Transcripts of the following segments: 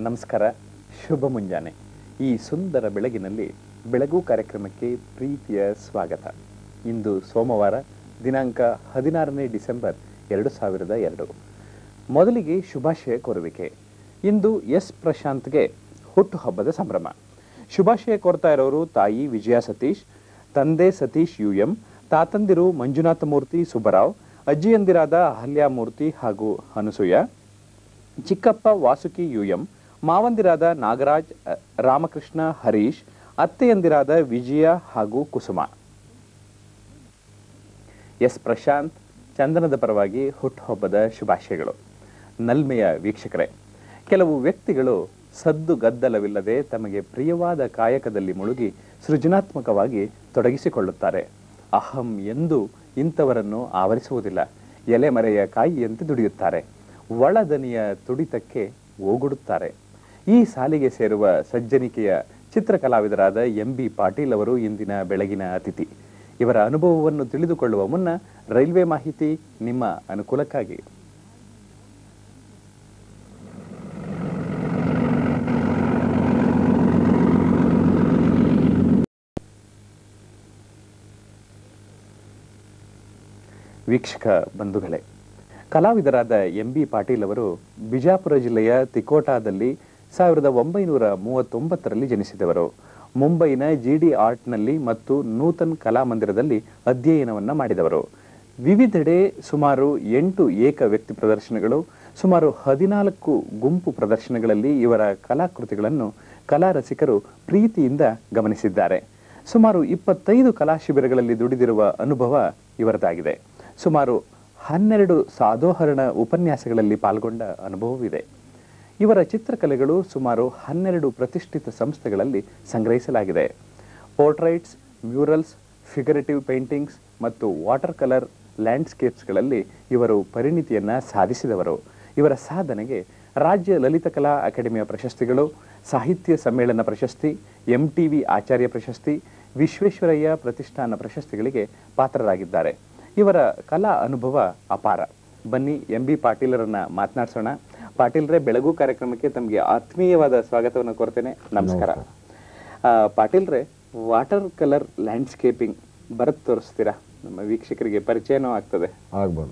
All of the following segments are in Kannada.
ನಮಸ್ಕಾರ ಶುಭ ಮುಂಜಾನೆ ಈ ಸುಂದರ ಬೆಳಗಿನಲ್ಲಿ ಬೆಳಗು ಕಾರ್ಯಕ್ರಮಕ್ಕೆ ಪ್ರೀತಿಯ ಸ್ವಾಗತ ಇಂದು ಸೋಮವಾರ ದಿನಾಂಕ ಹದಿನಾರನೇ ಡಿಸೆಂಬರ್ ಎರಡು ಸಾವಿರದ ಎರಡು ಮೊದಲಿಗೆ ಶುಭಾಶಯ ಕೋರುವಿಕೆ ಇಂದು ಎಸ್ ಪ್ರಶಾಂತ್ಗೆ ಹುಟ್ಟುಹಬ್ಬದ ಸಂಭ್ರಮ ಶುಭಾಶಯ ಕೋರ್ತಾ ಇರೋರು ತಾಯಿ ವಿಜಯ ಸತೀಶ್ ತಂದೆ ಸತೀಶ್ ಯು ಎಂ ತಾತಂದಿರು ಮಂಜುನಾಥ ಮೂರ್ತಿ ಸುಬ್ಬರಾವ್ ಅಜ್ಜಿಯಂದಿರಾದ ಅಹಲ್ಯಾಮೂರ್ತಿ ಹಾಗೂ ಅನಸೂಯ ಚಿಕ್ಕಪ್ಪ ವಾಸುಕಿ ಯುಎಂ ಮಾವಂದಿರಾದ ನಾಗರಾಜ್ ಅ, ರಾಮಕೃಷ್ಣ ಹರೀಶ್ ಅತ್ತೆಯಂದಿರಾದ ವಿಜಯ ಹಾಗೂ ಕುಸುಮ ಎಸ್ ಪ್ರಶಾಂತ್ ಚಂದನದ ಪರವಾಗಿ ಹುಟ್ಟುಹಬ್ಬದ ಶುಭಾಶಯಗಳು ನಲ್ಮೆಯ ವೀಕ್ಷಕರೇ ಕೆಲವು ವ್ಯಕ್ತಿಗಳು ಸದ್ದು ಗದ್ದಲವಿಲ್ಲದೆ ತಮಗೆ ಪ್ರಿಯವಾದ ಕಾಯಕದಲ್ಲಿ ಮುಳುಗಿ ಸೃಜನಾತ್ಮಕವಾಗಿ ತೊಡಗಿಸಿಕೊಳ್ಳುತ್ತಾರೆ ಅಹಂ ಎಂದು ಇಂಥವರನ್ನು ಆವರಿಸುವುದಿಲ್ಲ ಎಲೆಮರೆಯ ಕಾಯಿಯಂತೆ ದುಡಿಯುತ್ತಾರೆ ಒಳದನಿಯ ತುಡಿತಕ್ಕೆ ಓಗುಡುತ್ತಾರೆ ಈ ಸಾಲಿಗೆ ಸೇರುವ ಸಜ್ಜನಿಕೆಯ ಚಿತ್ರಕಲಾವಿದರಾದ ಎಂ ಬಿ ಪಾಟೀಲ್ ಅವರು ಇಂದಿನ ಬೆಳಗಿನ ಅತಿಥಿ ಇವರ ಅನುಭವವನ್ನು ತಿಳಿದುಕೊಳ್ಳುವ ಮುನ್ನ ರೈಲ್ವೆ ಮಾಹಿತಿ ನಿಮ್ಮ ಅನುಕೂಲಕ್ಕಾಗಿ ವೀಕ್ಷಕ ಬಂಧುಗಳೇ ಕಲಾವಿದರಾದ ಎಂ ಬಿ ಪಾಟೀಲ್ ಅವರು ಬಿಜಾಪುರ ಜಿಲ್ಲೆಯ ತಿಕೋಟಾದಲ್ಲಿ ಸಾವಿರದ ಒಂಬೈನೂರ ಮೂವತ್ತೊಂಬತ್ತರಲ್ಲಿ ಜನಿಸಿದವರು ಮುಂಬೈನ ಜಿಡಿ ಆರ್ಟ್ನಲ್ಲಿ ಮತ್ತು ನೂತನ್ ಕಲಾಮಂದಿರದಲ್ಲಿ ಅಧ್ಯಯನವನ್ನ ಮಾಡಿದವರು ವಿವಿಧೆಡೆ ಸುಮಾರು ಎಂಟು ಏಕ ವ್ಯಕ್ತಿ ಪ್ರದರ್ಶನಗಳು ಸುಮಾರು ಹದಿನಾಲ್ಕು ಗುಂಪು ಪ್ರದರ್ಶನಗಳಲ್ಲಿ ಇವರ ಕಲಾಕೃತಿಗಳನ್ನು ಕಲಾ ರಸಿಕರು ಪ್ರೀತಿಯಿಂದ ಗಮನಿಸಿದ್ದಾರೆ ಸುಮಾರು ಇಪ್ಪತ್ತೈದು ಕಲಾ ಶಿಬಿರಗಳಲ್ಲಿ ದುಡಿದಿರುವ ಅನುಭವ ಇವರದಾಗಿದೆ ಸುಮಾರು ಹನ್ನೆರಡು ಸಾಧೋಹರಣ ಉಪನ್ಯಾಸಗಳಲ್ಲಿ ಪಾಲ್ಗೊಂಡ ಅನುಭವವಿದೆ ಇವರ ಚಿತ್ರಕಲೆಗಳು ಸುಮಾರು ಹನ್ನೆರಡು ಪ್ರತಿಷ್ಠಿತ ಸಂಸ್ಥೆಗಳಲ್ಲಿ ಸಂಗ್ರಹಿಸಲಾಗಿದೆ ಪೋರ್ಟ್ರೈಟ್ಸ್ ಮ್ಯೂರಲ್ಸ್ ಫಿಗರೇಟಿವ್ ಪೇಂಟಿಂಗ್ಸ್ ಮತ್ತು ವಾಟರ್ ಕಲರ್ ಲ್ಯಾಂಡ್ಸ್ಕೇಪ್ಸ್ಗಳಲ್ಲಿ ಇವರು ಪರಿಣಿತಿಯನ್ನ ಸಾಧಿಸಿದವರು ಇವರ ಸಾಧನೆಗೆ ರಾಜ್ಯ ಲಲಿತಕಲಾ ಅಕಾಡೆಮಿಯ ಪ್ರಶಸ್ತಿಗಳು ಸಾಹಿತ್ಯ ಸಮ್ಮೇಳನ ಪ್ರಶಸ್ತಿ ಎಂ ವಿ ಆಚಾರ್ಯ ಪ್ರಶಸ್ತಿ ವಿಶ್ವೇಶ್ವರಯ್ಯ ಪ್ರತಿಷ್ಠಾನ ಪ್ರಶಸ್ತಿಗಳಿಗೆ ಪಾತ್ರರಾಗಿದ್ದಾರೆ ಇವರ ಕಲಾ ಅನುಭವ ಅಪಾರ ಬನ್ನಿ ಎಂ ಬಿ ಪಾಟೀಲರನ್ನ ಮಾತನಾಡಿಸೋಣ ಪಾಟೀಲ್ರೇ ಬೆಳಗು ಕಾರ್ಯಕ್ರಮಕ್ಕೆ ತಮಗೆ ಆತ್ಮೀಯವಾದ ಸ್ವಾಗತವನ್ನು ಕೋರ್ತೇನೆ ನಮಸ್ಕಾರ ಆ, ಪಾಟೀಲ್ರೇ ವಾಟರ್ ಕಲರ್ ಲ್ಯಾಂಡ್ಸ್ಕೇಪಿಂಗ್ ಬರತ್ ತೋರಿಸ್ತೀರಾ ನಮ್ಮ ವೀಕ್ಷಕರಿಗೆ ಪರಿಚಯನೂ ಆಗ್ತದೆ ಆಗ್ಬೋದು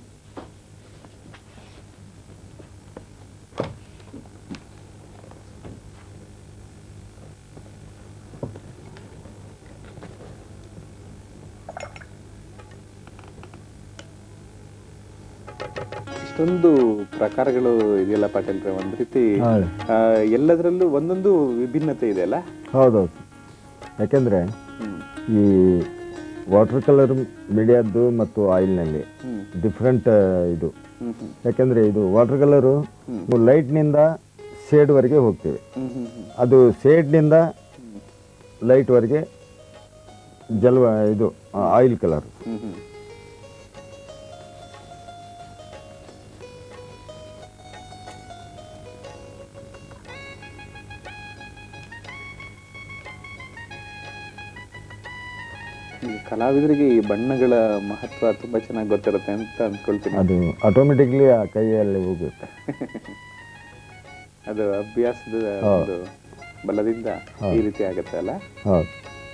ಇಷ್ಟೊಂದು ಪ್ರಕಾರಗಳು ಇದೆಯಲ್ಲ ಪಾಟೀಲ್ರೆ ಒಂದ್ ರೀತಿ ಹೌದು. ಆ, ಎಲ್ಲದರಲ್ಲೂ ಒಂದೊಂದು ವಿಭಿನ್ನತೆ ಇದೆ ಅಲ್ಲ ಹೌದೌದು ಯಾಕೆಂದರೆ ಹ್ಮ್ ಈ ವಾಟರ್ ಕಲರ್ ಮೀಡಿಯಾದ್ದು ಮತ್ತು ಆಯಿಲ್ನಲ್ಲಿ ಹ್ಮ್ ಡಿಫ್ರೆಂಟ್ ಇದು ಹ್ಮ್ ಹ್ಮ್ ಯಾಕೆಂದರೆ ಇದು ವಾಟರ್ ಕಲರು ಲೈಟ್ನಿಂದ ಶೇಡ್ವರೆಗೆ ಹೋಗ್ತೀವಿ ಹ್ಮ್ ಹ್ಮ್ ಹ್ಮ್ ಅದು ಶೇಡ್ನಿಂದ ಲೈಟ್ವರೆಗೆ ಜಲ್ವ ಇದು ಆಯಿಲ್ ಕಲರ್ ಹ್ಮ್ ಹ್ಮ್ ಈ ಕಲಾವಿದರಿಗೆ ಈ ಬಣ್ಣಗಳ ಮಹತ್ವ ತುಂಬಾ ಚೆನ್ನಾಗಿ ಗೊತ್ತಿರುತ್ತೆ ಅಂತ ಅನ್ಕೊಳ್ತೀನಿ ಅದು ಆಟೋಮೆಟಿಕ್ಲಿ ಆ ಕೈಯಲ್ಲಿ ಹೋಗುತ್ತೆ ಅದು ಅಭ್ಯಾಸದ ಒಂದು ಬಲದಿಂದ ಈ ರೀತಿ ಆಗುತ್ತೆ ಅಲ್ಲ ಹೌದು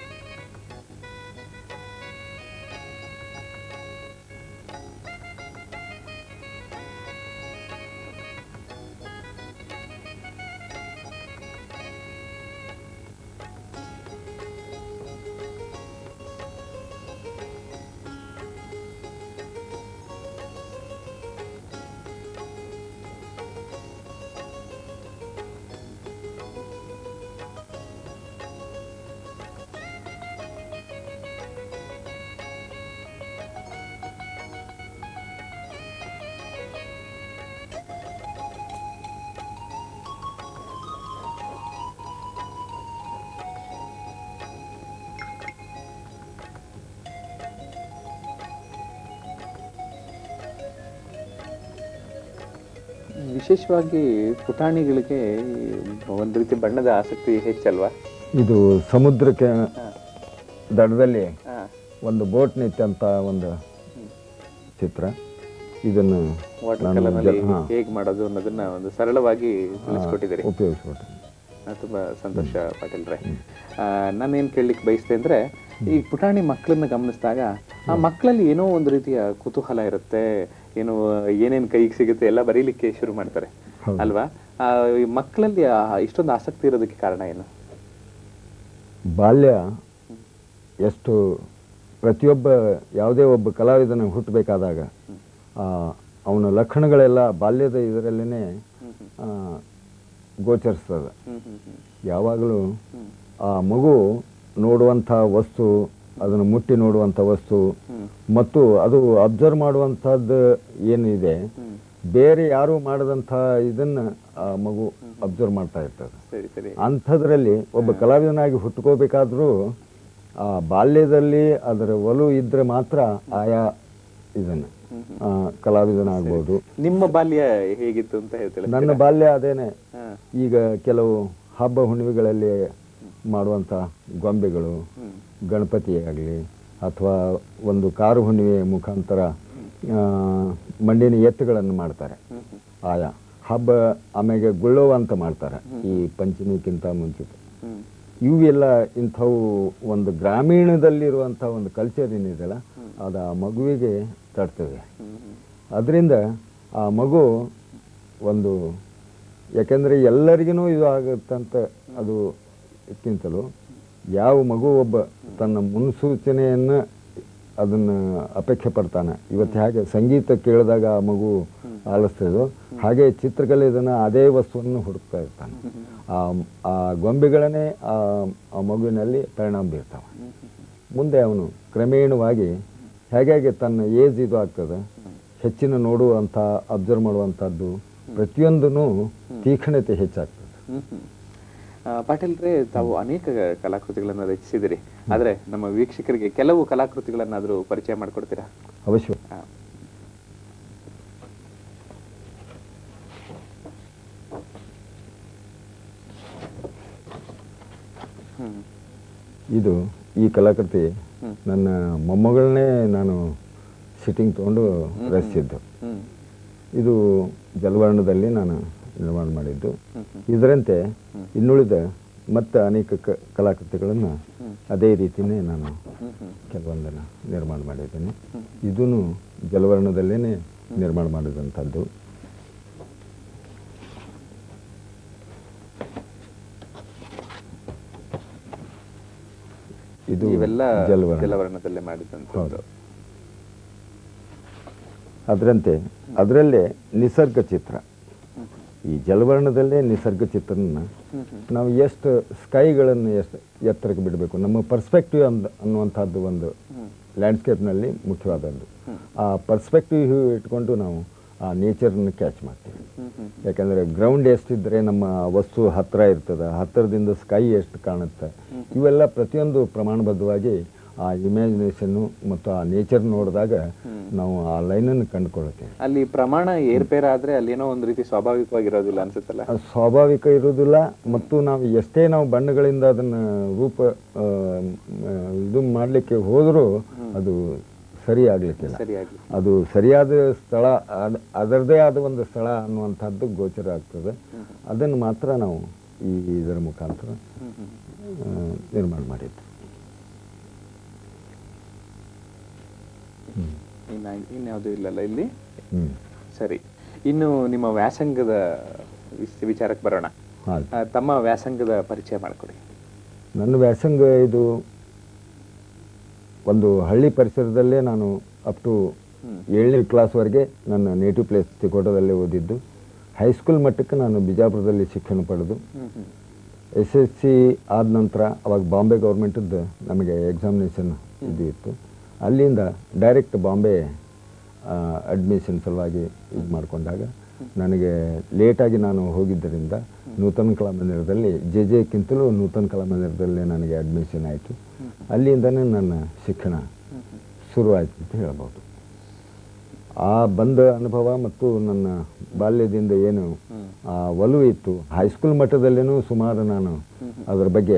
ವಿಶೇಷವಾಗಿ ಪುಟಾಣಿಗಳಿಗೆ ಒಂದು ರೀತಿ ಬಣ್ಣದ ಆಸಕ್ತಿ ಹೆಚ್ಚಲ್ವಾ ಇದು ಸಮುದ್ರಕ್ಕೆ ದಡದಲ್ಲಿ ಹಾ ಒಂದು ಬೋಟ್ ನಿಂತಂತ ಒಂದು ಚಿತ್ರ ಇದನ್ನು ವಾಟರ್ ನಾನು ಕಲರ್ ನಲ್ಲಿ ಜ- ಹಾ. ಹೇಗ್ ಮಾಡೋದು ಅನ್ನೋದನ್ನ ಒಂದು ಸರಳವಾಗಿ ತಿಳಿಸ್ಕೊಟ್ಟಿದ್ದೀರಿ ಉಪಯೋಗಿಸ್ಬಿಟ್ಟೆ ಆ, ತುಂಬಾ ಸಂತೋಷ ಪಾಟೀಲ್ರೆ ನಾನೇನ್ ಕೇಳಲಿಕ್ಕೆ ಬಯಸ್ತೆ ಅಂದ್ರೆ ಈ ಪುಟಾಣಿ ಮಕ್ಕಳನ್ನ ಗಮನಿಸಿದಾಗ ಆ ಮಕ್ಕಳಲ್ಲಿ ಏನೋ ಒಂದು ರೀತಿಯ ಕುತೂಹಲ ಇರುತ್ತೆ ಏನೋ ಏನೇನ್ ಕೈಗೆ ಸಿಗುತ್ತೆ ಎಲ್ಲ ಬರೀಲಿಕ್ಕೆ ಶುರು ಮಾಡ್ತಾರೆ ಹೌದು. ಅಲ್ವಾ ಆ, ಈ ಮಕ್ಕಳಲ್ಲಿ ಆ ಇಷ್ಟೊಂದು ಆಸಕ್ತಿ ಇರೋದಕ್ಕೆ ಕಾರಣ ಏನು ಬಾಲ್ಯ ಎಷ್ಟು ಪ್ರತಿಯೊಬ್ಬ ಯಾವುದೇ ಒಬ್ಬ ಕಲಾವಿದನ ಹುಟ್ಟಬೇಕಾದಾಗ ಅವನ ಲಕ್ಷಣಗಳೆಲ್ಲ ಬಾಲ್ಯದ ಇದರಲ್ಲೇ ಗೋಚರಿಸ್ತದೆ ಹ್ಮ್ ಹ್ಮ್ ಹ್ಮ್ ಯಾವಾಗಲೂ ಆ ಮಗು ನೋಡುವಂಥ ವಸ್ತು ಅದನ್ನು ಮುಟ್ಟಿ ನೋಡುವಂಥ ವಸ್ತು ಹ್ಮ್ ಮತ್ತು ಅದು ಅಬ್ಸರ್ವ್ ಮಾಡುವಂಥದ್ದು ಏನಿದೆ ಹ್ಮ್ ಬೇರೆ ಯಾರು ಮಾಡದಂಥ ಇದನ್ನು ಆ ಮಗು ಅಬ್ಸರ್ವ್ ಮಾಡ್ತಾ ಇರ್ತದೆ ಸರಿ ಸರಿ ಅಂಥದ್ರಲ್ಲಿ ಒಬ್ಬ ಕಲಾವಿದನಾಗಿ ಹುಟ್ಟುಕೋಬೇಕಾದ್ರೂ ಆ ಬಾಲ್ಯದಲ್ಲಿ ಅದರ ಒಲು ಇದ್ರೆ ಮಾತ್ರ ಆಯಾ ಇದನ್ನು ಆ, ಕಲಾವಿದನಾಗ್ಬೋದು ನಿಮ್ಮ ಬಾಲ್ಯ ಹೇಗಿತ್ತು ಅಂತ ಹೇಳ್ತಿಲ್ಲ ನನ್ನ ಬಾಲ್ಯ ಅದೇನೆ ಹಾ ಈಗ ಕೆಲವು ಹಬ್ಬ ಹುಣ್ಣಿಮೆಗಳಲ್ಲಿ ಮಾಡುವಂಥ ಗೊಂಬೆಗಳು ಹ್ಮ್ ಗಣಪತಿ ಆಗಲಿ ಅಥವಾ ಒಂದು ಕಾರು ಹುಣ್ಣಿಮೆಯ ಮುಖಾಂತರ ಆ, ಮಂಡಿನ ಎತ್ತುಗಳನ್ನು ಮಾಡ್ತಾರೆ ಹ್ಮ್ ಹ್ಮ್ ಆಯಾ ಹಬ್ಬ ಆಮೇಲೆ ಗುಳ್ಳೋ ಅಂತ ಮಾಡ್ತಾರೆ ಈ ಪಂಚಮಿಕ್ಕಿಂತ ಮುಂಚಿತ ಹ್ಮ್ ಇವೆಲ್ಲ ಇಂಥವು ಒಂದು ಗ್ರಾಮೀಣದಲ್ಲಿರುವಂಥ ಒಂದು ಕಲ್ಚರ್ ಏನಿದೆಯಲ್ಲ ಅದು ಆ ಮಗುವಿಗೆ ತಡ್ತದೆ ಹ್ಮ್ ಹ್ಮ್ ಅದರಿಂದ ಆ ಮಗು ಒಂದು ಯಾಕೆಂದರೆ ಎಲ್ಲರಿಗೂ ಇದು ಆಗುತ್ತಂತ ಅದು ಕ್ಕಿಂತಲೂ ಯಾವ ಮಗು ಒಬ್ಬ ತನ್ನ ಮುನ್ಸೂಚನೆಯನ್ನು ಅದನ್ನು ಅಪೇಕ್ಷೆ ಪಡ್ತಾನೆ ಇವತ್ತು ಹೇಗೆ ಸಂಗೀತ ಕೇಳಿದಾಗ ಆ ಮಗು ಆಲಿಸ್ತದೋ ಹಾಗೆ ಚಿತ್ರಕಲೆ ಇದನ್ನು ಅದೇ ವಸ್ತುವನ್ನು ಹುಡುಕ್ತಾ ಇರ್ತಾನೆ ಆ ಆ ಗೊಂಬೆಗಳನ್ನೇ ಆ ಆ ಮಗುವಿನಲ್ಲಿ ಪರಿಣಾಮ ಬೀರ್ತಾವೆ ಮುಂದೆ ಅವನು ಕ್ರಮೇಣವಾಗಿ ಹೇಗೆ ತನ್ನ ಏಜ್ ಇದು ಆಗ್ತದೆ ಹೆಚ್ಚಿನ ನೋಡುವಂಥ ಅಬ್ಸರ್ವ್ ಮಾಡುವಂಥದ್ದು ಪ್ರತಿಯೊಂದೂ ತೀಕ್ಷ್ಣತೆ ಹೆಚ್ಚಾಗ್ತದೆ ಹ್ಮ್ ಹ್ಮ್. ಆ, ಪಾಟೀಲ್ರೆ ತಾವು ಅನೇಕ ಕಲಾಕೃತಿಗಳನ್ನ ರಚಿಸಿದಿರಿ ಆದ್ರೆ ನಮ್ಮ ವೀಕ್ಷಕರಿಗೆ ಕೆಲವು ಕಲಾಕೃತಿಗಳನ್ನಾದ್ರೂ ಪರಿಚಯ ಮಾಡಿಕೊಡ್ತೀರಾ ಅವಶ್ಯ ಆ. ಹ್ಮ್ ಇದು ಈ ಕಲಾಕೃತಿ ಹ್ಮ್. ನನ್ನ ಮೊಮ್ಮಗಳನ್ನೇ ನಾನು ಸಿಟ್ಟಿಂಗ್ ತೊಗೊಂಡು ರಚಿಸಿದ್ದು ಹ್ಮ್ ಇದು ಜಲವರ್ಣದಲ್ಲಿ ನಾನು ನಿರ್ಮಾಣ ಮಾಡಿದ್ದು ಹ್ಮ್ ಹ್ಮ್. ಇದರಂತೆ ಇನ್ನುಳಿದ ಮತ್ತೆ ಅನೇಕ ಕ ಕಲಾಕೃತಿಗಳನ್ನು ಹ್ಮ್. ಅದೇ ರೀತಿಯೇ ನಾನು ಹ್ಮ್ ಹ್ಮ್ ಕೆಲವೊಂದನ್ನು ನಿರ್ಮಾಣ ಮಾಡಿದ್ದೇನೆ ಇದೂ ಜಲವರ್ಣದಲ್ಲೇ ನಿರ್ಮಾಣ ಮಾಡಿದಂಥದ್ದು ಇದು ಇವೆಲ್ಲ ಜಲವರ್ಣ ಜಲವರ್ಣದಲ್ಲೇ ಮಾಡಿದಂಥದ್ದು ಹೌದು. ಅದರಂತೆ ಅದರಲ್ಲೇ ನಿಸರ್ಗ ಚಿತ್ರ ಈ ಜಲವರ್ಣದಲ್ಲೇ ನಿಸರ್ಗ ಚಿತ್ರನ ಹ್ಮ್ ಹ್ಮ್ ನಾವು ಎಷ್ಟು ಸ್ಕೈಗಳನ್ನು ಎಷ್ಟು ಎತ್ತರಕ್ಕೆ ಬಿಡಬೇಕು ನಮ್ಮ ಪರ್ಸ್ಪೆಕ್ಟಿವ್ ಅಂದ್ ಅನ್ನುವಂಥದ್ದು ಒಂದು ಹ್ಮ್ ಲ್ಯಾಂಡ್ಸ್ಕೇಪ್ನಲ್ಲಿ ಮುಖ್ಯವಾದದ್ದು ಆ ಪರ್ಸ್ಪೆಕ್ಟಿವ್ ಇಟ್ಕೊಂಡು ನಾವು ಆ ನೇಚರನ್ನು ಕ್ಯಾಚ್ ಮಾಡ್ತೀವಿ ಹ್ಮ್ ಹ್ಮ್ ಯಾಕಂದರೆ ಗ್ರೌಂಡ್ ಎಷ್ಟಿದ್ರೆ ನಮ್ಮ ವಸ್ತು ಹತ್ತಿರ ಇರ್ತದೆ ಹತ್ತಿರದಿಂದ ಸ್ಕೈ ಎಷ್ಟು ಕಾಣುತ್ತೆ ಇವೆಲ್ಲ ಪ್ರತಿಯೊಂದು ಪ್ರಮಾಣಬದ್ಧವಾಗಿ ಆ ಇಮ್ಯಾಜಿನೇಷನ್ನು ಮತ್ತು ಆ ನೇಚರ್ ನೋಡಿದಾಗ ನಾವು ಆ ಲೈನನ್ನು ಕಂಡುಕೊಳ್ತೇವೆ ಅಲ್ಲಿ ಪ್ರಮಾಣ ಏರ್ಪೇರ್ ಆದ್ರೆ ಅಲ್ಲಿ ಏನೋ ಒಂದ್ ರೀತಿ ಸ್ವಾಭಾವಿಕವಾಗಿರೋದಿಲ್ಲ ಅನ್ಸುತ್ತಲ್ಲ ಅದು ಸ್ವಾಭಾವಿಕ ಇರುವುದಿಲ್ಲ ಮತ್ತು ನಾವು ಎಷ್ಟೇ ನಾವು ಬಣ್ಣಗಳಿಂದ ಅದನ್ನು ರೂಪ ಆ, ಮ್, ಇದು ಮಾಡಲಿಕ್ಕೆ ಹೋದರೂ ಅದು ಸರಿ ಆಗಲಿಕ್ಕಿಲ್ಲ ಸರಿಯಾಗಿ ಅದು ಸರಿಯಾದ ಸ್ಥಳ ಅದ್- ಅದರದೇ ಆದ ಒಂದು ಸ್ಥಳ ಅನ್ನುವಂಥದ್ದು ಗೋಚರ ಆಗ್ತದೆ ಅದನ್ನು ಮಾತ್ರ ನಾವು ಈ ಇದರ ಮುಖಾಂತರ ಹ್ಮ್ ಹ್ಮ್ ಆ, ನಿರ್ಮಾಣ ಮಾಡಿದ್ದು ಇನ್ನ ಇನ್ಯಾವುದು ಇಲ್ಲಲ್ಲ ಇಲ್ಲಿ ಹ್ಞೂ ಸರಿ ಇನ್ನು ನಿಮ್ಮ ವ್ಯಾಸಂಗದ ವಿಸ್- ವಿಚಾರಕ್ಕೆ ಬರೋಣ ಹಾಂ ಆ, ತಮ್ಮ ವ್ಯಾಸಂಗದ ಪರಿಚಯ ಮಾಡಿಕೊಡಿ ನನ್ನ ವ್ಯಾಸಂಗ ಇದು ಒಂದು ಹಳ್ಳಿ ಪರಿಸರದಲ್ಲೇ ನಾನು ಅಪ್ ಟು ಏಳನೇ ಕ್ಲಾಸ್ವರೆಗೆ ನನ್ನ ನೇಟಿವ್ ಪ್ಲೇಸ್ ತಿಕೋಟದಲ್ಲೇ ಓದಿದ್ದು ಹೈಸ್ಕೂಲ್ ಮಟ್ಟಕ್ಕೆ ನಾನು ಬಿಜಾಪುರದಲ್ಲಿ ಶಿಕ್ಷಣ ಪಡೆದು ಹ್ಮ್ ಹ್ಮ್ ಎಸ್ ಎಸ್ ಸಿ ಆದ ನಂತರ ಅವಾಗ ಬಾಂಬೆ ಗೌರ್ಮೆಂಟದ್ದು ನಮಗೆ ಎಕ್ಸಾಮಿನೇಷನ್ ಇದು ಇತ್ತು ಅಲ್ಲಿಂದ ಡೈರೆಕ್ಟ್ ಬಾಂಬೆ ಅಡ್ಮಿಷನ್ ಸಲುವಾಗಿ ಇದು ಮಾಡಿಕೊಂಡಾಗ ನನಗೆ ಲೇಟಾಗಿ ನಾನು ಹೋಗಿದ್ದರಿಂದ ನೂತನ ಕಲಾ ಮಂದಿರದಲ್ಲಿ ಜೆ ಜೆಕ್ಕಿಂತಲೂ ನೂತನ ಕಲಾ ಮಂದಿರದಲ್ಲೇ ನನಗೆ ಅಡ್ಮಿಷನ್ ಆಯಿತು ಅಲ್ಲಿಂದನೇ ನನ್ನ ಶಿಕ್ಷಣ ಶುರುವಾಯಿತು ಅಂತ ಹೇಳ್ಬೋದು ಆ ಬಂದ ಅನುಭವ ಮತ್ತು ನನ್ನ ಬಾಲ್ಯದಿಂದ ಏನು ಆ ಒಲವು ಇತ್ತು ಹೈಸ್ಕೂಲ್ ಮಟ್ಟದಲ್ಲೇನೂ ಸುಮಾರು ನಾನು ಅದರ ಬಗ್ಗೆ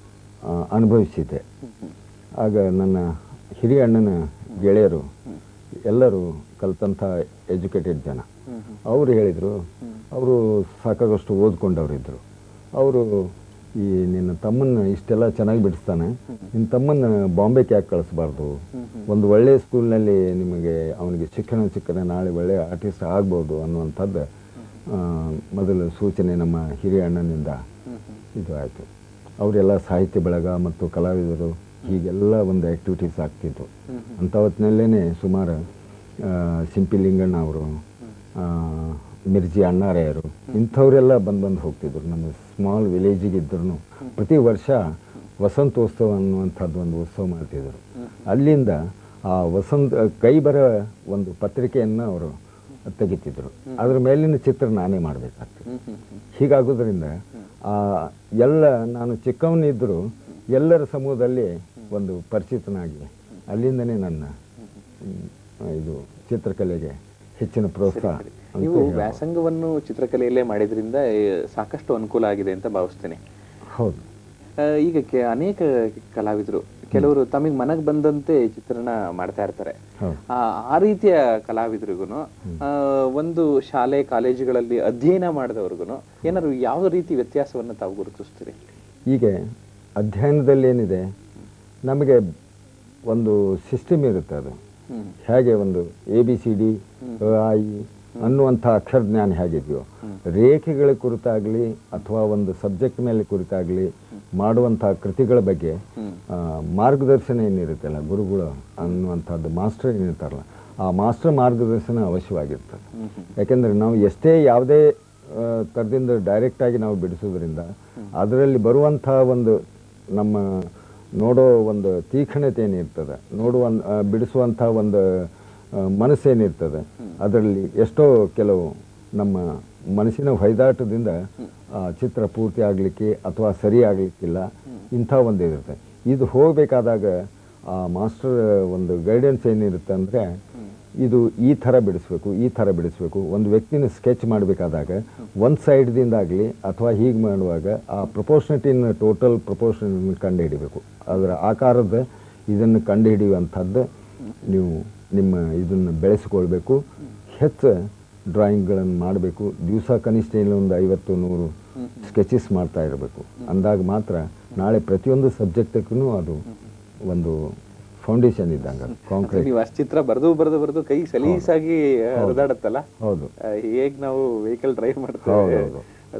ಆ, ಅನುಭವಿಸಿದ್ದೆ ಆಗ ನನ್ನ ಹಿರಿಯ ಅಣ್ಣನ ಗೆಳೆಯರು ಎಲ್ಲರೂ ಕಲ್ತಂಥ ಎಜುಕೇಟೆಡ್ ಜನ ಅವರು ಹೇಳಿದರು ಅವರು ಸಾಕಾಗಷ್ಟು ಓದ್ಕೊಂಡವರಿದ್ದರು ಅವರು ಈ ನಿನ್ನ ತಮ್ಮನ್ನ ಇಷ್ಟೆಲ್ಲ ಚೆನ್ನಾಗಿ ಬಿಡಿಸ್ತಾನೆ ನಿನ್ನ ತಮ್ಮನ್ನ ಬಾಂಬೆಗೆ ಯಾಕೆ ಕಳಿಸ್ಬಾರ್ದು ಒಂದು ಒಳ್ಳೆಯ ಸ್ಕೂಲ್ನಲ್ಲಿ ನಿಮಗೆ ಅವನಿಗೆ ಶಿಕ್ಷಣ ಸಿಕ್ಕರೆ ನಾಳೆ ಒಳ್ಳೆಯ ಆರ್ಟಿಸ್ಟ್ ಆಗ್ಬೋದು ಅನ್ನುವಂಥದ್ದು ಆ, ಮೊದಲು ಸೂಚನೆ ನಮ್ಮ ಹಿರಿಯ ಅಣ್ಣನಿಂದ ಇದು ಆಯಿತು ಅವರೆಲ್ಲ ಸಾಹಿತ್ಯ ಬಳಗ ಮತ್ತು ಕಲಾವಿದರು ಹೀಗೆಲ್ಲ ಒಂದು ಆ್ಯಕ್ಟಿವಿಟೀಸ್ ಆಗ್ತಿದ್ವು ಅಂಥ ಹೊತ್ತಿನಲ್ಲೇ ಸುಮಾರು ಆ, ಸಿಂಪಿ ಲಿಂಗಣ್ಣ ಅವರು ಆ, ಮಿರ್ಜಿ ಅಣ್ಣಾರೆಯರು ಇಂಥವರೆಲ್ಲ ಬಂದು ಬಂದು ಹೋಗ್ತಿದ್ರು ನಮ್ಮ ಸ್ಮಾಲ್ ವಿಲೇಜಿಗೆ ಇದ್ರೂ ಪ್ರತಿ ವರ್ಷ ವಸಂತೋತ್ಸವ ಅನ್ನುವಂಥದ್ದು ಒಂದು ಉತ್ಸವ ಮಾಡ್ತಿದ್ರು ಅಲ್ಲಿಂದ ಆ ವಸಂತ ಕೈ ಬರ ಒಂದು ಪತ್ರಿಕೆಯನ್ನು ಅವರು ತೆಗಿತಿದ್ರು ಅದ್ರ ಮೇಲಿನ ಚಿತ್ರ ನಾನೇ ಮಾಡಬೇಕಾಗ್ತದೆ ಹೀಗಾಗೋದ್ರಿಂದ ಆ ಎಲ್ಲ ನಾನು ಚಿಕ್ಕವನಿದ್ದರೂ ಎಲ್ಲರ ಸಮೂಹದಲ್ಲಿ ಒಂದು ಪರಿಚಿತನಾಗಿ ಅಲ್ಲಿಂದನೇ ನನ್ನ ಹ್ಮ್, ಇದು ಚಿತ್ರಕಲೆಗೆ ಹೆಚ್ಚಿನ ಪ್ರೋತ್ಸಾಹ ಅಂತ ನೀವು ಹೇಳ್ಬೋದು. ವ್ಯಾಸಂಗವನ್ನು ಚಿತ್ರಕಲೆಯಲ್ಲೇ ಮಾಡಿದ್ರಿಂದ ಏ, ಸಾಕಷ್ಟು ಅನುಕೂಲ ಆಗಿದೆ ಅಂತ ಭಾವಿಸ್ತೇನೆ ಹೌದು ಆ, ಈಗ ಕೆ- ಅನೇಕ ಕಲಾವಿದರು ಕೆಲವರು ತಮಗೆ ಮನಗ್ ಬಂದಂತೆ ಚಿತ್ರಣ ಮಾಡ್ತಾ ಇರ್ತಾರೆ ಹೌದು ಆ ಆ ರೀತಿಯ ಕಲಾವಿದರಿಗೂ ಒಂದು ಶಾಲೆ ಕಾಲೇಜುಗಳಲ್ಲಿ ಅಧ್ಯಯನ ಮಾಡಿದವ್ರಿಗೂ ಏನಾದ್ರು ಯಾವ ರೀತಿ ವ್ಯತ್ಯಾಸವನ್ನು ತಾವು ಗುರುತಿಸ್ತೀರಿ ಹೀಗೆ ಅಧ್ಯಯನದಲ್ಲಿ ಏನಿದೆ ನಮಗೆ ಒಂದು ಸಿಸ್ಟಮ್ ಇರುತ್ತೆ ಅದು ಹ್ಮ್. ಹೇಗೆ ಒಂದು ಎ ಬಿ ಸಿ ಡಿ ಐ ಅನ್ನುವಂಥ ಅಕ್ಷರ ಜ್ಞಾನ ಹೇಗಿದೆಯೋ ರೇಖೆಗಳ ಕುರಿತಾಗಲಿ ಅಥವಾ ಒಂದು ಸಬ್ಜೆಕ್ಟ್ ಮೇಲೆ ಕುರಿತಾಗಲಿ ಮಾಡುವಂಥ ಕೃತಿಗಳ ಬಗ್ಗೆ ಆ, ಮಾರ್ಗದರ್ಶನ ಏನಿರುತ್ತಲ್ಲ ಗುರುಗಳು ಅನ್ನುವಂಥದ್ದು ಮಾಸ್ಟರ್ ಏನಿರ್ತಾರಲ್ಲ ಆ ಮಾಸ್ಟರ್ ಮಾರ್ಗದರ್ಶನ ಅವಶ್ಯವಾಗಿರ್ತದೆ ಯಾಕೆಂದರೆ ನಾವು ಎಷ್ಟೇ ಯಾವುದೇ ಆ, ಥರದಿಂದ ಡೈರೆಕ್ಟಾಗಿ ನಾವು ಬಿಡಿಸೋದ್ರಿಂದ ಅದರಲ್ಲಿ ಬರುವಂಥ ಒಂದು ನಮ್ಮ ನೋಡೋ ಒಂದು ತೀಕ್ಷ್ಣತೆ ಏನಿರ್ತದೆ ನೋಡುವ ಬಿಡಿಸುವಂಥ ಒಂದು ಆ, ಮನಸ್ಸೇನಿರ್ತದೆ ಅದರಲ್ಲಿ ಎಷ್ಟೋ ಕೆಲವು ನಮ್ಮ ಮನಸ್ಸಿನ ಹೊಯ್ದಾಟದಿಂದ ಆ ಚಿತ್ರ ಪೂರ್ತಿ ಆಗಲಿಕ್ಕೆ ಅಥವಾ ಸರಿ ಆಗಲಿಕ್ಕಿಲ್ಲ ಇಂಥ ಒಂದು ಇರುತ್ತೆ ಇದು ಹೋಗಬೇಕಾದಾಗ ಆ ಮಾಸ್ಟರ್ ಒಂದು ಗೈಡೆನ್ಸ್ ಏನಿರುತ್ತೆ ಅಂದರೆ ಇದು ಈ ಥರ ಬಿಡಿಸ್ಬೇಕು ಈ ಥರ ಬಿಡಿಸ್ಬೇಕು ಒಂದು ವ್ಯಕ್ತಿನ ಸ್ಕೆಚ್ ಮಾಡಬೇಕಾದಾಗ ಒಂದು ಸೈಡ್ದಿಂದಾಗಲಿ ಅಥವಾ ಹೀಗೆ ಮಾಡುವಾಗ ಆ ಪ್ರಪೋರ್ಷನಿಟಿನ ಟೋಟಲ್ ಪ್ರಪೋರ್ಷನ್ ಕಂಡುಹಿಡಿಬೇಕು ಅದರ ಆಕಾರದ ಇದನ್ನು ಕಂಡುಹಿಡಿಯುವಂಥದ್ದು ನೀವು ನಿಮ್ಮ ಇದನ್ನು ಬೆಳೆಸಿಕೊಳ್ಬೇಕು ಹೆಚ್ಚು ಡ್ರಾಯಿಂಗ್ಗಳನ್ನು ಮಾಡಬೇಕು ದಿವಸ ಕನಿಷ್ಠ ಇಲ್ಲ ಒಂದು ಐವತ್ತು ನೂರು ಸ್ಕೆಚಸ್ ಮಾಡ್ತಾ ಇರಬೇಕು ಅಂದಾಗ ಮಾತ್ರ ನಾಳೆ ಪ್ರತಿಯೊಂದು ಸಬ್ಜೆಕ್ಟಕ್ಕೂ ಅದು ಒಂದು ಫೌಂಡೇಶನ್ ಇದ್ದಂಗೆ ಕಾಂಕ್ರೀಟ್ ನೀವು ಅಷ್ಟು ಚಿತ್ರ ಬರೆದು ಬರೆದು ಬರೆದು ಕೈ ಸಲೀಸಾಗಿ ಹರಿದಾಡತ್ತಲ್ಲ ಹೌದು ಆ, ಹೇಗ್ ನಾವು ವೆಹಿಕಲ್ ಡ್ರೈವ್ ಹೌದು, ಮಾಡ್ತೇವೆ ಹೌದು.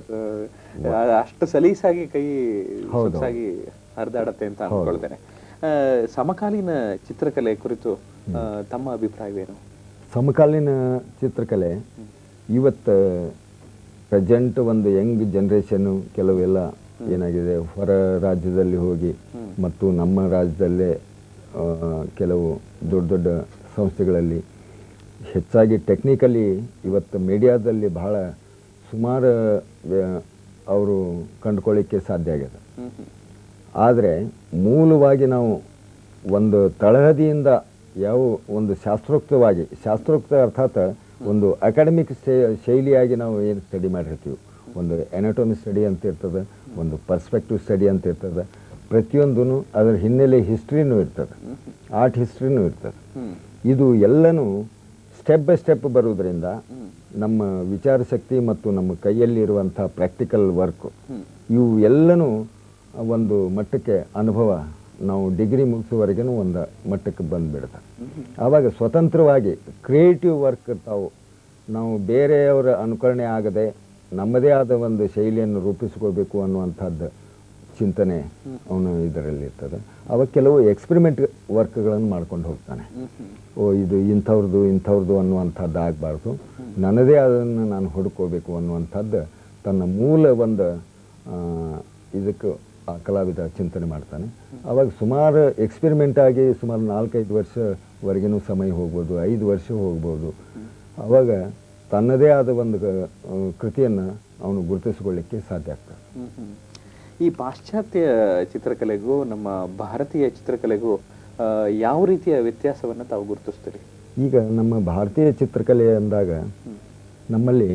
ಅಥವಾ ಆ, ಅಷ್ಟು ಸಲೀಸಾಗಿ ಕೈ ಹೌದು. ಸೊಗಸಾಗಿ ಹರಿದಾಡತ್ತೆ ಅಂತ ಅನ್ಕೊಳ್ತೇನೆ ಆ, ಸಮಕಾಲೀನ ಚಿತ್ರಕಲೆ ಕುರಿತು ಆ, ತಮ್ಮ ಅಭಿಪ್ರಾಯವೇನು ಸಮಕಾಲೀನ ಚಿತ್ರಕಲೆ ಇವತ್ತು ಪ್ರೆಸೆಂಟ್ ಒಂದು ಯಂಗ್ ಜನ್ರೇಷನ್ನು ಕೆಲವೆಲ್ಲ ಏನಾಗಿದೆ ಹೊರ ರಾಜ್ಯದಲ್ಲಿ ಹೋಗಿ ಮತ್ತು ನಮ್ಮ ರಾಜ್ಯದಲ್ಲೇ ಆ, ಕೆಲವು ದೊಡ್ಡ ದೊಡ್ಡ ಸಂಸ್ಥೆಗಳಲ್ಲಿ ಹೆಚ್ಚಾಗಿ ಟೆಕ್ನಿಕಲಿ ಇವತ್ತು ಮೀಡಿಯಾದಲ್ಲಿ ಬಹಳ ಸುಮಾರು ವ್ಯ- ಅವರು ಕಂಡುಕೊಳ್ಳಿಕ್ಕೆ ಸಾಧ್ಯ ಆಗಿದೆ ಹ್ಮ್ ಹ್ಮ್. ಆದರೆ ಮೂಲವಾಗಿ ನಾವು ಒಂದು ತಳಹದಿಯಿಂದ ಯಾವ ಒಂದು ಶಾಸ್ತ್ರೋಕ್ತವಾಗಿ ಶಾಸ್ತ್ರೋಕ್ತ ಅರ್ಥಾತ್ ಒಂದು ಅಕಾಡೆಮಿಕ್ ಶೈಲಿಯಾಗಿ ನಾವು ಏನು ಸ್ಟಡಿ ಮಾಡಿರ್ತೀವಿ ಒಂದು ಎನಾಟೋಮಿ ಸ್ಟಡಿ ಅಂತ ಇರ್ತದೆ ಒಂದು ಪರ್ಸ್ಪೆಕ್ಟಿವ್ ಸ್ಟಡಿ ಅಂತ ಇರ್ತದೆ ಪ್ರತಿಯೊಂದೂ ಅದರ ಹಿನ್ನೆಲೆ ಹಿಸ್ಟ್ರಿನೂ ಇರ್ತದೆ ಆರ್ಟ್ ಹಿಸ್ಟ್ರಿನೂ ಇರ್ತದೆ ಹ್ಮ್ ಇದು ಎಲ್ಲನೂ ಸ್ಟೆಪ್ ಬೈ ಸ್ಟೆಪ್ ಬರುವುದರಿಂದ ನಮ್ಮ ವಿಚಾರ ಶಕ್ತಿ ಮತ್ತು ನಮ್ಮ ಕೈಯಲ್ಲಿರುವಂಥ ಪ್ರಾಕ್ಟಿಕಲ್ ವರ್ಕ್ ಇವು ಎಲ್ಲನೂ ಒಂದು ಮಟ್ಟಕ್ಕೆ ಅನುಭವ ನಾವು ಡಿಗ್ರಿ ಮುಗಿಸುವವರೆಗೂ ಒಂದು ಮಟ್ಟಕ್ಕೆ ಬಂದುಬಿಡುತ್ತೆ ಆವಾಗ ಸ್ವತಂತ್ರವಾಗಿ ಕ್ರಿಯೇಟಿವ್ ವರ್ಕ್ ತಾವು ನಾವು ಬೇರೆಯವರ ಅನುಕರಣೆ ಆಗದೆ ನಮ್ಮದೇ ಆದ ಒಂದು ಶೈಲಿಯನ್ನು ರೂಪಿಸ್ಕೋಬೇಕು ಅನ್ನುವಂಥದ್ದು ಚಿಂತನೆ ಅವನು ಇದರಲ್ಲಿ ಇರ್ತದೆ ಅವಾಗ ಕೆಲವು ಎಕ್ಸ್ಪೆರಿಮೆಂಟ್ ವರ್ಕ್ಗಳನ್ನು ಮಾಡ್ಕೊಂಡು ಹೋಗ್ತಾನೆ ಓ ಇದು ಇಂಥವ್ರದ್ದು ಇಂಥವ್ರದ್ದು ಅನ್ನುವಂಥದ್ದು ಆಗಬಾರ್ದು ನನ್ನದೇ ಅದನ್ನು ನಾನು ಹುಡುಕೋಬೇಕು ಅನ್ನುವಂಥದ್ದು ತನ್ನ ಮೂಲ ಒಂದು ಆ, ಇದಕ್ಕೆ ಆ ಕಲಾವಿದ ಚಿಂತನೆ ಮಾಡ್ತಾನೆ ಅವಾಗ ಸುಮಾರು ಎಕ್ಸ್ಪೆರಿಮೆಂಟ್ ಆಗಿ ಸುಮಾರು ನಾಲ್ಕೈದು ವರ್ಷವರೆಗಿನೂ ಸಮಯ ಹೋಗ್ಬೋದು ಐದು ವರ್ಷ ಹೋಗ್ಬೋದು ಅವಾಗ ತನ್ನದೇ ಆದ ಒಂದು ಕೃತಿಯನ್ನು ಅವನು ಗುರುತಿಸಿಕೊಳ್ಳಿಕ್ಕೆ ಸಾಧ್ಯ ಆಗ್ತದೆ ಹ್ಮ್ ಹ್ಮ್. ಈ ಪಾಶ್ಚಾತ್ಯ ಚಿತ್ರಕಲೆಗೂ ನಮ್ಮ ಭಾರತೀಯ ಚಿತ್ರಕಲೆಗೂ ಆ, ಯಾವ ರೀತಿಯ ವ್ಯತ್ಯಾಸವನ್ನ ತಾವು ಗುರುತಿಸ್ತೀರಿ ಈಗ ನಮ್ಮ ಭಾರತೀಯ ಚಿತ್ರಕಲೆ ಅಂದಾಗ ನಮ್ಮಲ್ಲಿ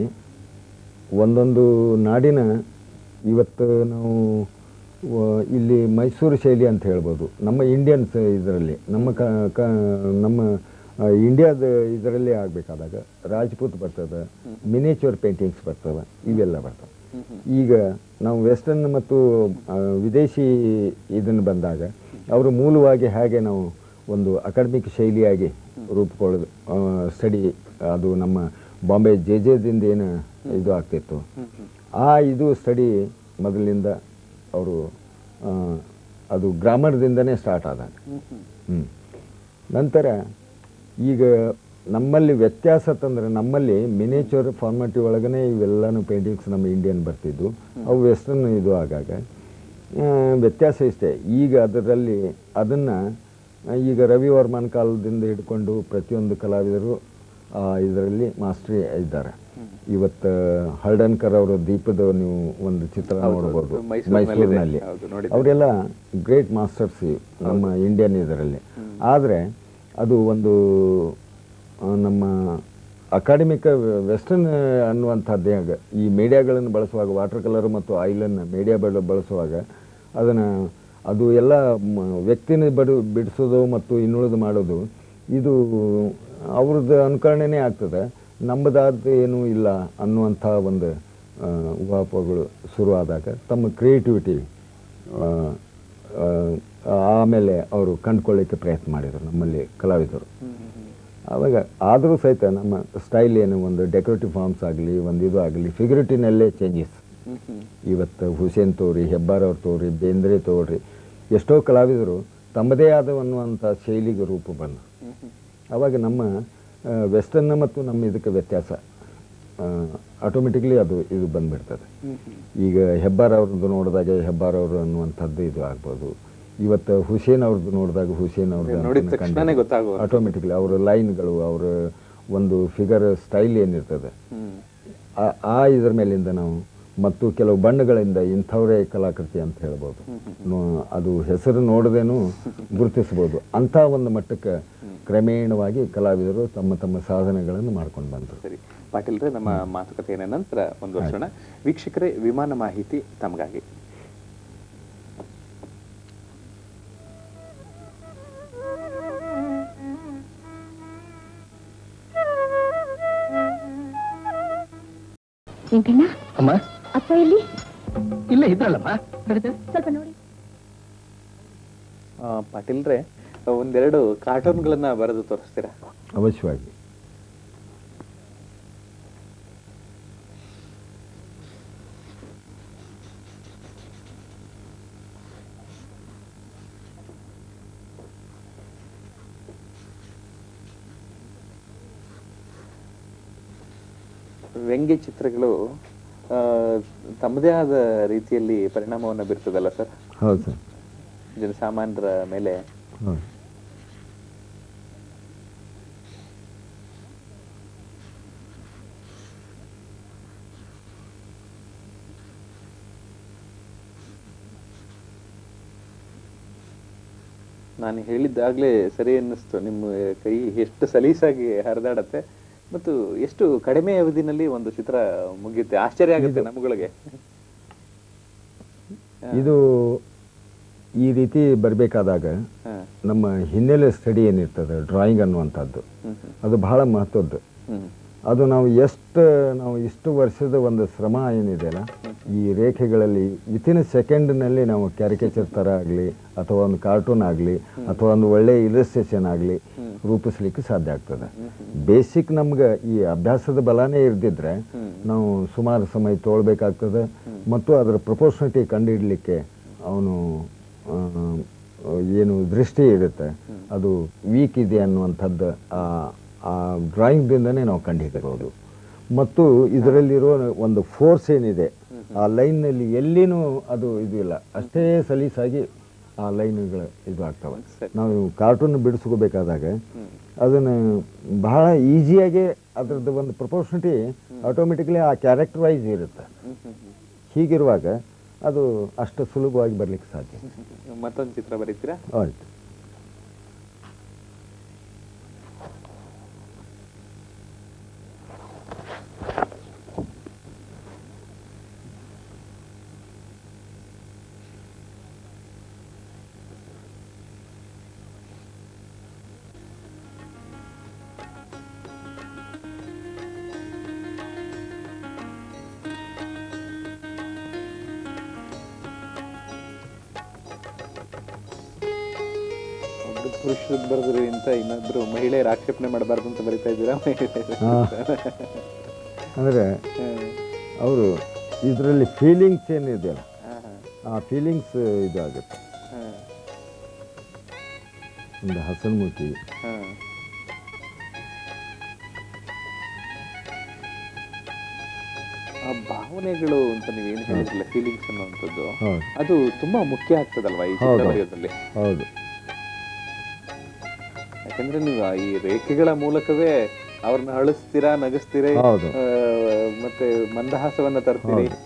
ಒಂದೊಂದು ನಾಡಿನ ಇವತ್ತು ನಾವು ವ- ಇಲ್ಲಿ ಮೈಸೂರು ಶೈಲಿ ಅಂತ ಹೇಳ್ಬೋದು ನಮ್ಮ ಇಂಡಿಯನ್ಸ್ ಇದರಲ್ಲಿ ನಮ್ಮ ಕ ಕ ನಮ್ಮ ಆ, ಇಂಡಿಯಾದ ಇದರಲ್ಲಿ ಆಗಬೇಕಾದಾಗ ರಾಜ್ಪೂತ್ ಬರ್ತದೆ ಮಿನೇಚರ್ ಪೇಂಟಿಂಗ್ಸ್ ಬರ್ತವೆ ಇವೆಲ್ಲ ಬರ್ತವೆ ಈಗ ನಾವು ವೆಸ್ಟರ್ನ್ ಮತ್ತು ಆ, ವಿದೇಶಿ ಇದನ್ನು ಬಂದಾಗ ಅವರು ಮೂಲವಾಗಿ ಹೇಗೆ ನಾವು ಒಂದು ಅಕಾಡೆಮಿಕ್ ಶೈಲಿಯಾಗಿ ರೂಪುಕೊಳ್ಳೋದು ಸ್ಟಡಿ ಅದು ನಮ್ಮ ಬಾಂಬೆ ಜೆ ಜೆದಿಂದ ಏನು ಇದು ಆಗ್ತಿತ್ತು ಆ ಇದು ಸ್ಟಡಿ ಮೊದಲಿನಿಂದ ಅವರು ಆ, ಅದು ಗ್ರಾಮರ್ದಿಂದನೇ ಸ್ಟಾರ್ಟ್ ಆದಾಗ ಹ್ಮ್. ನಂತರ ಈಗ ನಮ್ಮಲ್ಲಿ ವ್ಯತ್ಯಾಸ ತಂದ್ರೆ ನಮ್ಮಲ್ಲಿ ಮಿನೇಚರ್ ಫಾರ್ಮಾಟಿವ್ ಒಳಗನೆ ಇವೆಲ್ಲನೂ ಪೇಂಟಿಂಗ್ಸ್ ನಮ್ಮ ಇಂಡಿಯನ್ ಬರ್ತಿದ್ವು ಅವು ವೆಸ್ಟರ್ನ್ ಇದು ಆಗಾಗ ಆ, ವ್ಯತ್ಯಾಸ ಇಷ್ಟೇ ಈಗ ಅದರಲ್ಲಿ ಅದನ್ನು ಈಗ ರವಿ ವರ್ಮನ್ ಕಾಲದಿಂದ ಹಿಡ್ಕೊಂಡು ಪ್ರತಿಯೊಂದು ಕಲಾವಿದರು ಇದರಲ್ಲಿ ಮಾಸ್ಟ್ರಿ ಇದ್ದಾರೆ ಇವತ್ತು ಹರ್ಡನ್ಕರ್ ಅವರ ದೀಪದ ನೀವು ಒಂದು ಚಿತ್ರ ನೋಡ್ಬೋದು ಮೈಸೂರಿನಲ್ಲಿದೆ. ಮೈಸೂರಿನಲ್ಲಿ ಹೌದು, ನೋಡಿದ್ದೆ. ಅವರೆಲ್ಲ ಗ್ರೇಟ್ ಮಾಸ್ಟರ್ಸ್ ನಮ್ಮ ಇಂಡಿಯನ್ ಇದರಲ್ಲಿ ಆದರೆ ಅದು ಒಂದು ಆ, ನಮ್ಮ ಅಕಾಡೆಮಿಕ್ ವೆಸ್ಟರ್ನ್ ಅನ್ನುವಂಥದ್ದೇ ಆಗ ಈ ಮೀಡಿಯಾಗಳನ್ನು ಬಳಸುವಾಗ ವಾಟರ್ ಕಲರ್ ಮತ್ತು ಆಯಿಲನ್ನು ಮೀಡಿಯಾ ಬಳ ಬಳಸುವಾಗ ಅದನ್ನು ಅದು ಎಲ್ಲ ಮ- ವ್ಯಕ್ತಿನ ಬಡು ಬಿಡಿಸೋದು ಮತ್ತು ಇನ್ನುಳಿದು ಮಾಡೋದು ಇದು ಅವ್ರದ್ದು ಅನುಕರಣೆನೇ ಆಗ್ತದೆ ನಮ್ಮದಾದ ಏನೂ ಇಲ್ಲ ಅನ್ನುವಂಥ ಒಂದು ಆ, ಊಹಾಪೋಹಗಳು ಶುರುವಾದಾಗ ತಮ್ಮ ಕ್ರಿಯೇಟಿವಿಟಿ ಆಮೇಲೆ ಅವರು ಕಂಡುಕೊಳ್ಳಿಕ್ಕೆ ಪ್ರಯತ್ನ ಮಾಡಿದರು ನಮ್ಮಲ್ಲಿ ಕಲಾವಿದರು ಆವಾಗ ಆದರೂ ಸಹಿತ ನಮ್ಮ ಸ್ಟೈಲ್ ಏನು ಒಂದು ಡೆಕೋರೇಟಿವ್ ಫಾರ್ಮ್ಸ್ ಆಗಲಿ ಒಂದು ಇದು ಆಗಲಿ ಫಿಗರಿಟಿನಲ್ಲೇ ಚೇಂಜಸ್ ಇವತ್ತು ಹುಸೇನ್ ತೋರಿ ಹೆಬ್ಬಾರ್ ಅವ್ರು ತೋರಿ ಬೇಂದ್ರೆ ತೋರಿ ಎಷ್ಟೋ ಕಲಾವಿದರು ತಮ್ಮದೇ ಆದ ಅನ್ನುವಂಥ ಶೈಲಿಗೆ ರೂಪ ಬಂದು ಆವಾಗ ನಮ್ಮ ವೆಸ್ಟರ್ನ್ ಮತ್ತು ನಮ್ಮ ಇದಕ್ಕೆ ವ್ಯತ್ಯಾಸ ಆಟೋಮೆಟಿಕ್ಲಿ ಅದು ಇದು ಬಂದ್ಬಿಡ್ತದೆ ಈಗ ಹೆಬ್ಬಾರ್ ಅವ್ರದ್ದು ನೋಡಿದಾಗ ಹೆಬ್ಬಾರ್ ಅವರು ಅನ್ನುವಂಥದ್ದು ಇದು ಆಗ್ಬೋದು ಇವತ್ತು ಹುಸೇನ್ ಅವ್ರದ್ದು ನೋಡಿದಾಗ ಹುಸೇನ್ ನೋಡಿದ ತಕ್ಷಣನೇ ಗೊತ್ತಾಗುವ ಆಟೋಮೆಟಿಕ್ಲಿ ಅವರ ಲೈನ್ಗಳು ಅವರ ಒಂದು ಫಿಗರ್ ಸ್ಟೈಲ್ ಏನಿರ್ತದೆ ಆ- ಆ ಇದ್ರ ಮೇಲಿಂದ ನಾವು ಮತ್ತು ಕೆಲವು ಬಣ್ಣಗಳಿಂದ ಇಂಥವರೇ ಕಲಾಕೃತಿ ಅಂತ ಹೇಳ್ಬೋದು ನೋ- ಅದು ಹೆಸರು ನೋಡದೇನು ಗುರುತಿಸ್ಬೋದು ಅಂಥ ಒಂದು ಮಟ್ಟಕ್ಕೆ ಕ್ರಮೇಣವಾಗಿ ಕಲಾವಿದರು ತಮ್ಮ ತಮ್ಮ ಸಾಧನೆಗಳನ್ನು ಮಾಡ್ಕೊಂಡು ಬಂದರು ಸರಿ ಪಾಟೀಲ್ರೆ ನಮ್ಮ ಮಾತುಕತೆಯ ನಂತರ ಒಂದು ವರ್ಷಣ ವೀಕ್ಷಕರೇ ವಿಮಾನ ಮಾಹಿತಿ ತಮಗಾಗಿ ವೆಂಕಣ್ಣ ಅಮ್ಮ ಅಪ್ಪ ಎಲ್ಲಿ ಇಲ್ಲೇ ಇದ್ರಲ್ಲಮ್ಮ ನಡೀತೆ ಸ್ವಲ್ಪ ನೋಡಿ ಆ, ಪಾಟೀಲ್ರೆ ಒಂದೆರಡು ಕಾರ್ಟೂನ್ಗಳನ್ನ ಬರೆದು ತೋರಿಸ್ತೀರಾ ಅವಶ್ಯವಾಗಿ ವ್ಯಂಗ್ಯ ಚಿತ್ರಗಳು ಆ, ತಮ್ಮದೇ ಆದ ರೀತಿಯಲ್ಲಿ ಪರಿಣಾಮವನ್ನು ಬೀರ್ತದಲ್ಲ ಸರ್ ಹೌದು ಸರ್ ಜನಸಾಮಾನ್ಯರ ಮೇಲೆ ಹೌದು ನಾನು ಹೇಳಿದ್ದಾಗಲೇ ಸರಿ ಅನ್ನಿಸ್ತು ನಿಮ್ಮ ಕೈ ಎಷ್ಟು ಸಲೀಸಾಗಿ ಹರಿದಾಡತ್ತೆ ಮತ್ತು ಎಷ್ಟು ಕಡಿಮೆ ಅವಧಿನಲ್ಲಿ ಒಂದು ಚಿತ್ರ ಮುಗಿಯುತ್ತೆ ಆಶ್ಚರ್ಯ ಆಗುತ್ತೆ ನಮ್ಮಗಳಿಗೆ ಇದು ಈ ರೀತಿ ಬರಬೇಕಾದಾಗ ಹಾ. ನಮ್ಮ ಹಿನ್ನೆಲೆ ಸ್ಟಡಿ ಏನಿರ್ತದೆ ಡ್ರಾಯಿಂಗ್ ಅನ್ನುವಂಥದ್ದು ಹ್ಮ್ ಹ್ಮ್. ಅದು ಬಹಳ ಮಹತ್ವದ್ದು ಹ್ಮ್ ಅದು ನಾವು ಎಷ್ಟು ನಾವು ಇಷ್ಟು ವರ್ಷದ ಒಂದು ಶ್ರಮ ಏನಿದೆಯಲ್ಲ ಈ ರೇಖೆಗಳಲ್ಲಿ ವಿತಿನ್ ಸೆಕೆಂಡ್ನಲ್ಲಿ ನಾವು ಕ್ಯಾರಿಕೇಚರ್ ಥರ ಆಗಲಿ ಅಥವಾ ಒಂದು ಕಾರ್ಟೂನ್ ಆಗಲಿ ಅಥವಾ ಒಂದು ಒಳ್ಳೆ ಇಲಸ್ಟ್ರೇಷನ್ ಆಗಲಿ ರೂಪಿಸ್ಲಿಕ್ಕೆ ಸಾಧ್ಯ ಆಗ್ತದೆ ಬೇಸಿಕ್ ನಮ್ಗೆ ಈ ಅಭ್ಯಾಸದ ಬಲನೇ ಇರ್ದಿದ್ರೆ ನಾವು ಸುಮಾರು ಸಮಯ ತೊಗೊಳ್ಬೇಕಾಗ್ತದೆ ಮತ್ತು ಅದರ ಪ್ರಪೋರ್ಷನಿಟಿ ಕಂಡುಹಿಡಲಿಕ್ಕೆ ಅವನು ಏನು ದೃಷ್ಟಿ ಇರುತ್ತೆ ಅದು ವೀಕ್ ಇದೆ ಅನ್ನುವಂಥದ್ದು ಆ ಆ ಡ್ರಾಯಿಂಗ್ದಿಂದನೇ ನಾವು ಕಂಡುಹಿಡಿಬೋದು ಮತ್ತು ಇದರಲ್ಲಿರೋ ಒಂದು ಫೋರ್ಸ್ ಏನಿದೆ ಆ ಲೈನ್ನಲ್ಲಿ ಎಲ್ಲಿನೂ ಅದು ಇದು ಇಲ್ಲ ಅಷ್ಟೇ ಸಲೀಸಾಗಿ ಆ ಲೈನ್ಗಳು ಇದು ಆಗ್ತವೆ ನಾವು ಕಾರ್ಟೂನ್ ಬಿಡಿಸ್ಕೋಬೇಕಾದಾಗ ಅದನ್ನು ಬಹಳ ಈಸಿಯಾಗಿ ಅದರದ್ದು ಒಂದು ಪ್ರಪೋರ್ಷನಿಟಿ ಆಟೋಮೆಟಿಕ್ಲಿ ಆ ಕ್ಯಾರೆಕ್ಟರ್ ವೈಸ್ ಇರುತ್ತೆ ಹೀಗಿರುವಾಗ ಅದು ಅಷ್ಟು ಸುಲಭವಾಗಿ ಬರಲಿಕ್ಕೆ ಸಾಧ್ಯ ಮತ್ತೊಂದು ಚಿತ್ರ ಬರೀತೀರಾ ಆಯ್ತು ಇಬ್ರು ಪುರುಷರು ಬರೆದ್ರು ಅಂತ ಇನ್ನೊಬ್ರು ಮಹಿಳೆಯರ ಆಕ್ಷೇಪಣೆ ಮಾಡಬಾರ್ದು ಅಂತ ಬರಿತಾ ಇದ್ದೀರಾ ಹಾ. ಅಂದರೆ ಅವರು ಇದರಲ್ಲಿ ಫೀಲಿಂಗ್ಸ್ ಏನಿದೆಯಲ್ಲ ಹಾ, ಹಾ, ಆ ಫೀಲಿಂಗ್ಸ್ ಇದಾಗುತ್ತೆ ಹಾ, ಒಂದು ಹಸನ್ಮುಖಿ ಹಾ. ಆ ಭಾವನೆಗಳು ಅಂತ ನೀವೇನು ಹೇಳಿದ್ರಲ್ಲ ಫೀಲಿಂಗ್ಸ್ ಅನ್ನುವಂಥದ್ದು ಹೌದು ಅದು ತುಂಬಾ ಮುಖ್ಯ ಆಗ್ತದಲ್ವಾ ಈ ಚಿತ್ರ ಹೌದು. ಬರೆಯೋದ್ರಲ್ಲಿ ಹೌದು ಯಾಕಂದ್ರೆ ನೀವು ಆ ಈ ರೇಖೆಗಳ ಮೂಲಕವೇ ಅವ್ರನ್ನ ಅಳಿಸ್ತೀರಾ ನಗಿಸ್ತೀರಿ ಹೌದು. ಆ, ಮತ್ತೆ ಮಂದಹಾಸವನ್ನ ತರ್ತೀರಿ ಹೌದು.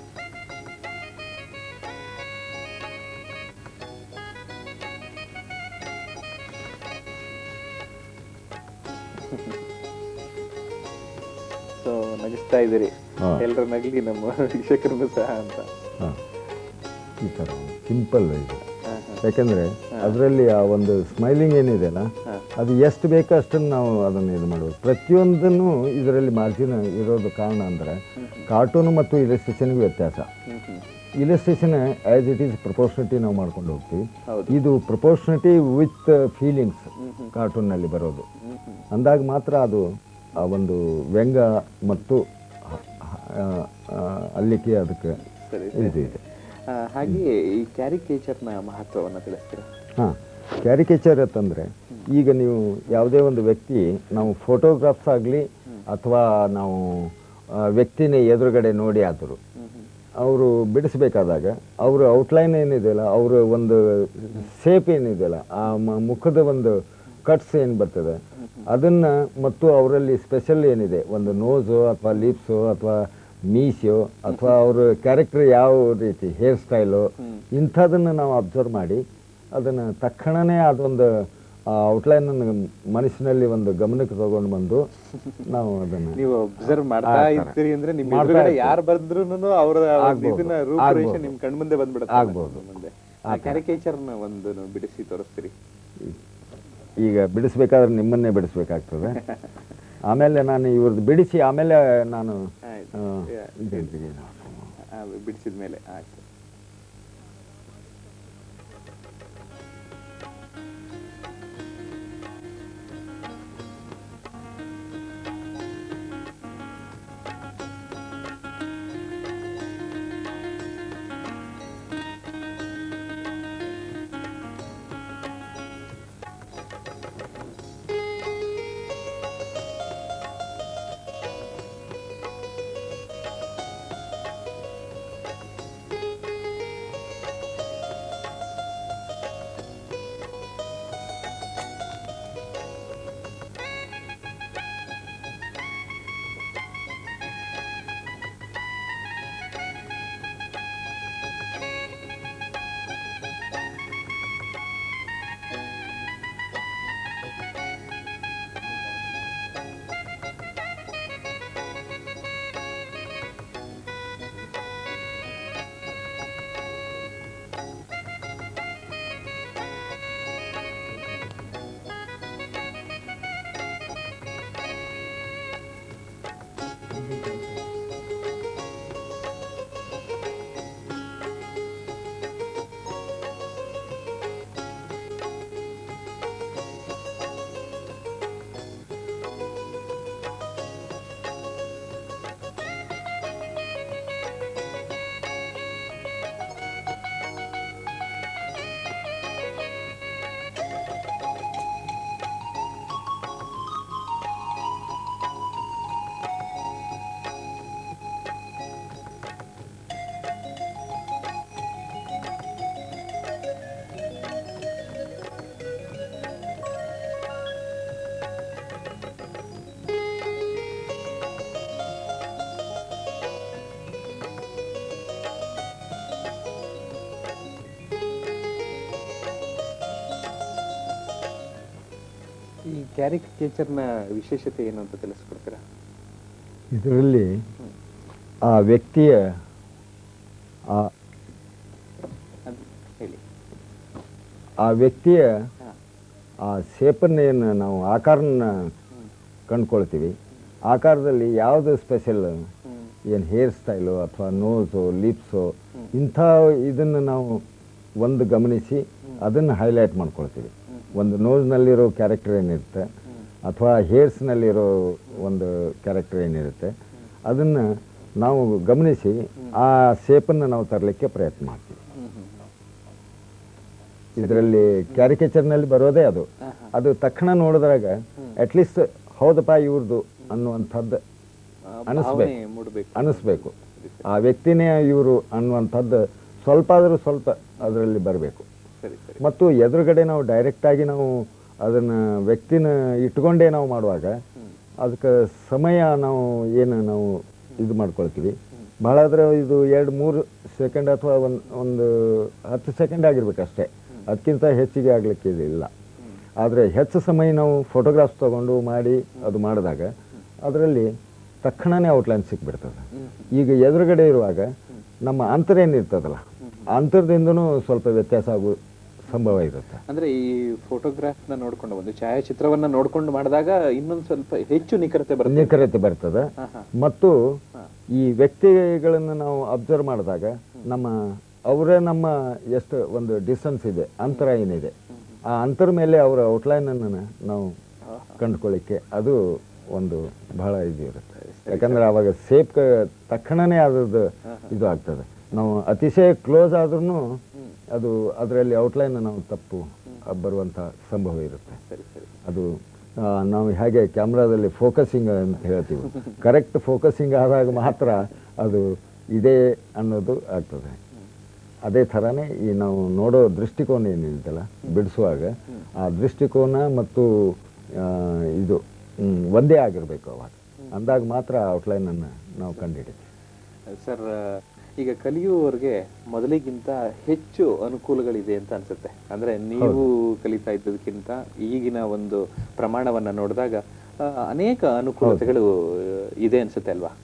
ಸೊ ನಗಿಸ್ತಾ ಇದ್ದೀರಿ ಹಾ. ಎಲ್ಲರ ನಗಲಿ ನಮ್ಮ ವೀಕ್ಷಕರನ್ನು ಸಹ ಅಂತ ಹಾಂ ಈ ಥರ ಸಿಂಪಲ್ ಇದು ಹಾ, ಹಾ. ಯಾಕೆಂದರೆ ಅದರಲ್ಲಿ ಆ ಒಂದು ಸ್ಮೈಲಿಂಗ್ ಏನಿದೆಯಲ್ಲ ಹಾ. ಅದು ಎಷ್ಟು ಬೇಕೋ ಅಷ್ಟನ್ನು ನಾವು ಅದನ್ನು ಇದು ಮಾಡಬೇಕು ಪ್ರತಿಯೊಂದನ್ನು ಇದರಲ್ಲಿ ಮಾರ್ಜಿನ್ ಇರೋದು ಕಾರಣ ಅಂದರೆ ಕಾರ್ಟೂನು ಮತ್ತು ಇಲಸ್ಟ್ರೇಷನ್ಗೂ ವ್ಯತ್ಯಾಸ ಹ್ಮ್, ಹ್ಮ್. Illustration as it is proportionality ನಾವು ಮಾಡ್ಕೊಂಡು ಹೋಗ್ತೀವಿ ಹೌದು. ಇದು ಪ್ರಪೋರ್ಷನಿಟಿ ವಿತ್ ಫೀಲಿಂಗ್ಸ್ ಕಾರ್ಟೂನ್ನಲ್ಲಿ ಬರೋದು ಹ್ಮ್, ಹ್ಮ್. ಅಂದಾಗ ಮಾತ್ರ ಅದು ಆ ಒಂದು ವ್ಯಂಗ್ಯ ಮತ್ತು ಹ- ಆ, ಆ, ಅಲ್ಲಿಗೆ ಅದಕ್ಕೆ ಸರಿ ಇದು ಸರಿ ಇದೆ ಆ, ಹಾಗೆಯೇ ಈ ಕ್ಯಾರಿಕೇಚರ್ನ ಮಹತ್ವವನ್ನ ತಿಳಿಸ್ತೀರಾ ಹಾಂ ಕ್ಯಾರಿಕೇಚರ್ ಅಂತಂದರೆ ಈಗ ನೀವು ಯಾವುದೇ ಒಂದು ವ್ಯಕ್ತಿ ನಾವು ಫೋಟೋಗ್ರಾಫ್ಸ್ ಆಗಲಿ ಅಥವಾ ನಾವು ಆ, ವ್ಯಕ್ತಿನ ಎದುರುಗಡೆ ನೋಡಿ ಆದರು ಅವರು ಬಿಡಿಸ್ಬೇಕಾದಾಗ ಅವರ ಔಟ್ಲೈನ್ ಏನಿದೆಯಲ್ಲ ಅವರ ಒಂದು ಶೇಪ್ ಏನಿದೆಯಲ್ಲ ಆ ಮ- ಮುಖದ ಒಂದು ಕಟ್ಸ್ ಏನು ಬರ್ತದೆ ಅದನ್ನು ಮತ್ತು ಅವರಲ್ಲಿ ಸ್ಪೆಷಲ್ ಏನಿದೆ ಒಂದು ನೋಸು ಅಥವಾ ಲಿಪ್ಸು ಅಥವಾ ಮೀಸು ಅಥವಾ ಅವ್ರ ಕ್ಯಾರೆಕ್ಟರ್ ಯಾವ ರೀತಿ ಹೇರ್ ಸ್ಟೈಲು ಇಂಥದನ್ನು ನಾವು ಅಬ್ಸರ್ವ್ ಮಾಡಿ ಅದನ್ನು ತಕ್ಷಣವೇ ಅದೊಂದು ಔಟ್ಲೈನನ್ನು ಮನಸ್ಸಿನಲ್ಲಿ ಒಂದು ಗಮನಕ್ಕೆ ತಗೊಂಡು ಬಂದು ನಾವು ಅದನ್ನು ನೀವು ಅಬ್ಸರ್ವ್ ಮಾಡ್ತಾ ಆ ಥರ. ಇರ್ತೀರಿ ಅಂದ್ರೆ ನಿಮ್ ಮಾಡ್ತಾ ಎದುರುಗಡೆ ಇರ್ತೀವಿ. ಯಾರು ಬಂದ್ರು ಅವರ ಒಂದು ಆಗ್ಬೋದು. ಇದನ್ನ ರೂಪರೇಷೆ ಆಗ್ಬೋದು. ನಿಮ್ ಕಣ್ ಮುಂದೆ ಬಂದ್ಬಿಡುತ್ತೆ ಆಗ್ಬೋದು. ಕಣ್ ಮುಂದೆ ಆ ಕ್ಯಾರಿಕೇಚರ್ನ ಒಂದು ನೀವು ಬಿಡಿಸಿ ತೋರಿಸ್ತೀರಿ ಈಗ ಬಿಡಿಸ್ಬೇಕಾದ್ರೆ ನಿಮ್ಮನ್ನೇ ಬಿಡಿಸ್ಬೇಕಾಗ್ತದೆ ಆಮೇಲೆ ನಾನು ಇವ್ರದ್ದು ಬಿಡಿಸಿ ಆಮೇಲೆ ನಾನು ಆಯ್ತು. ಆ, ಯಾ. ಇದು ಹೇಳ್ತೀನಿ. ಬಿಡಿಸಿದ ಮೇಲೆ ಆಯ್ತು ಈ ಕ್ಯಾರಿಕೇಚರ್ನ ವಿಶೇಷತೆ ಏನು ಅಂತ ತಿಳಿಸ್ಕೊಡ್ತೀರಾ ಇದರಲ್ಲಿ ಆ ವ್ಯಕ್ತಿಯ ಆ ಅದು ಹೇಳಿ ಆ ವ್ಯಕ್ತಿಯ ಹಾ. ಆ ಶೇಪನ್ನು ಏನು ನಾವು ಆಕಾರನ ಕಂಡ್ಕೊಳ್ತೀವಿ ಆಕಾರದಲ್ಲಿ ಯಾವುದು ಸ್ಪೆಷಲ್ ಹ್ಮ್ ಏನು ಹೇರ್ ಸ್ಟೈಲು ಅಥವಾ ನೋಸು ಲಿಪ್ಸು ಇಂಥ ಇದನ್ನು ನಾವು ಒಂದು ಗಮನಿಸಿ ಅದನ್ನು ಹೈಲೈಟ್ ಮಾಡ್ಕೊಳ್ತೀವಿ ಹ್ಮ್ ಒಂದು ನೋಸ್ನಲ್ಲಿರೋ ಕ್ಯಾರೆಕ್ಟರ್ ಏನಿರುತ್ತೆ ಅಥವಾ ಹೇರ್ಸ್ನಲ್ಲಿರೋ ಒಂದು ಕ್ಯಾರೆಕ್ಟರ್ ಏನಿರುತ್ತೆ ಅದನ್ನು ನಾವು ಗಮನಿಸಿ ಆ ಶೇಪನ್ನು ನಾವು ತರಲಿಕ್ಕೆ ಪ್ರಯತ್ನ ಮಾಡ್ತೀವಿ ಇದರಲ್ಲಿ ಕ್ಯಾರಿಕೇಚರ್ನಲ್ಲಿ ಬರೋದೇ ಅದು ಅದು ತಕ್ಷಣ ನೋಡಿದಾಗ ಅಟ್ಲೀಸ್ಟ್ ಹೌದಪ್ಪ ಇವ್ರದ್ದು ಅನ್ನುವಂಥದ್ದು ಅನಿಸ್ಬೇಕು ಮೂಡಬೇಕು ಅನಿಸ್ಬೇಕು ಆ ವ್ಯಕ್ತಿನೇ ಇವರು ಅನ್ನುವಂಥದ್ದು ಸ್ವಲ್ಪ ಆದರೂ ಸ್ವಲ್ಪ ಅದರಲ್ಲಿ ಬರಬೇಕು ಸರಿ ಸರಿ ಮತ್ತು ಎದುರುಗಡೆ ನಾವು ಡೈರೆಕ್ಟಾಗಿ ನಾವು ಅದನ್ನು ವ್ಯಕ್ತಿನ ಇಟ್ಕೊಂಡೇ ನಾವು ಮಾಡುವಾಗ ಅದಕ್ಕೆ ಸಮಯ ನಾವು ಏನು ನಾವು ಇದು ಮಾಡ್ಕೊಳ್ತೀವಿ ಭಾಳ ಆದರೆ ಇದು ಎರಡು ಮೂರು ಸೆಕೆಂಡ್ ಅಥವಾ ಒಂದು ಒಂದು ಹತ್ತು ಸೆಕೆಂಡ್ ಆಗಿರ್ಬೇಕು ಅಷ್ಟೇ ಅದಕ್ಕಿಂತ ಹೆಚ್ಚಿಗೆ ಆಗಲಿಕ್ಕೆ ಇಲ್ಲ ಆದರೆ ಹೆಚ್ಚು ಸಮಯ ನಾವು ಫೋಟೋಗ್ರಾಫ್ಸ್ ತಗೊಂಡು ಮಾಡಿ ಅದು ಮಾಡಿದಾಗ ಅದರಲ್ಲಿ ತಕ್ಷಣವೇ ಔಟ್ಲೈನ್ ಸಿಕ್ಬಿಡ್ತದೆ ಈಗ ಎದುರುಗಡೆ ಇರುವಾಗ ನಮ್ಮ ಅಂತರ ಏನಿರ್ತದಲ್ಲ ಆ ಅಂತರದಿಂದನೂ ಸ್ವಲ್ಪ ವ್ಯತ್ಯಾಸ ಆಗೋ ಸಂಭವ ಇರುತ್ತೆ ಅಂದ್ರೆ ಈ ಫೋಟೋಗ್ರಾಫ್ ನ ನೋಡ್ಕೊಂಡು ಒಂದು ಛಾಯಾಚಿತ್ರವನ್ನ ನೋಡ್ಕೊಂಡು ಮಾಡಿದಾಗ ಇನ್ನೊಂದು ಸ್ವಲ್ಪ ಹೆಚ್ಚು ನಿಖರತೆ ಬರುತ್ತೆ ನಿಖರತೆ ಬರ್ತದೆ ಹಾ, ಹಾ. ಮತ್ತು ಈ ವ್ಯಕ್ತಿಗಳನ್ನು ನಾವು ಅಬ್ಸರ್ವ್ ಮಾಡಿದಾಗ ನಮ್ಮ ಅವರೇ ನಮ್ಮ ಎಷ್ಟು ಒಂದು ಡಿಸ್ಟೆನ್ಸ್ ಇದೆ ಅಂತರ ಏನಿದೆ ಆ ಅಂತರ ಮೇಲೆ ಅವರ ಔಟ್ಲೈನನ್ನು ನಾವು ಕಂಡುಕೊಳ್ಳಿಕ್ಕೆ ಅದು ಒಂದು ಬಹಳ ಇದು ಇರುತ್ತೆ ಯಾಕಂದ್ರೆ ಅವಾಗ ಸೇಪ್ ತಕ್ಷಣನೇ ಅದ್ರದ್ದು ಇದು ಆಗ್ತದೆ ನಾವು ಅತಿಶಯ ಕ್ಲೋಸ್ ಆದ್ರೂ ಅದು ಅದರಲ್ಲಿ ಔಟ್ಲೈನ್ ನಾವು ತಪ್ಪು ಬರುವಂಥ ಸಂಭವ ಇರುತ್ತೆ ಸರಿ ಸರಿ ಅದು ಆ, ನಾವು ಹೇಗೆ ಕ್ಯಾಮ್ರಾದಲ್ಲಿ ಫೋಕಸಿಂಗ್ ಅಂತ ಹೇಳ್ತೀವಿ ಕರೆಕ್ಟ್ ಫೋಕಸಿಂಗ್ ಆದಾಗ ಮಾತ್ರ ಅದು ಇದೆ ಅನ್ನೋದು ಆಗ್ತದೆ ಅದೇ ಥರನೇ ಈ ನಾವು ನೋಡೋ ದೃಷ್ಟಿಕೋನ ಏನಿದೆಯಲ್ಲ ಬಿಡಿಸುವಾಗ ಆ ದೃಷ್ಟಿಕೋನ ಮತ್ತು ಆ, ಇದು ಹ್ಮ್, ಒಂದೇ ಆಗಿರಬೇಕು ಅವಾಗ ಅಂದಾಗ ಮಾತ್ರ ಔಟ್ಲೈನನ್ನು ನಾವು ಕಂಡುಹಿಡಿತೀವಿ ಸರ್ ಈಗ ಕಲಿಯುವವರಿಗೆ ಮೊದಲಿಗಿಂತ ಹೆಚ್ಚು ಅನುಕೂಲಗಳಿದೆ ಅಂತ ಅನ್ಸುತ್ತೆ ಅಂದ್ರೆ ನೀವು ಕಲಿತಾ ಇದ್ದದಕ್ಕಿಂತ ಈಗಿನ ಒಂದು ಪ್ರಮಾಣವನ್ನ ನೋಡಿದಾಗ ಆ, ಅನೇಕ ಅನುಕೂಲತೆಗಳು ಆ, ಇದೆ ಅನ್ಸುತ್ತೆ ಅಲ್ವಾ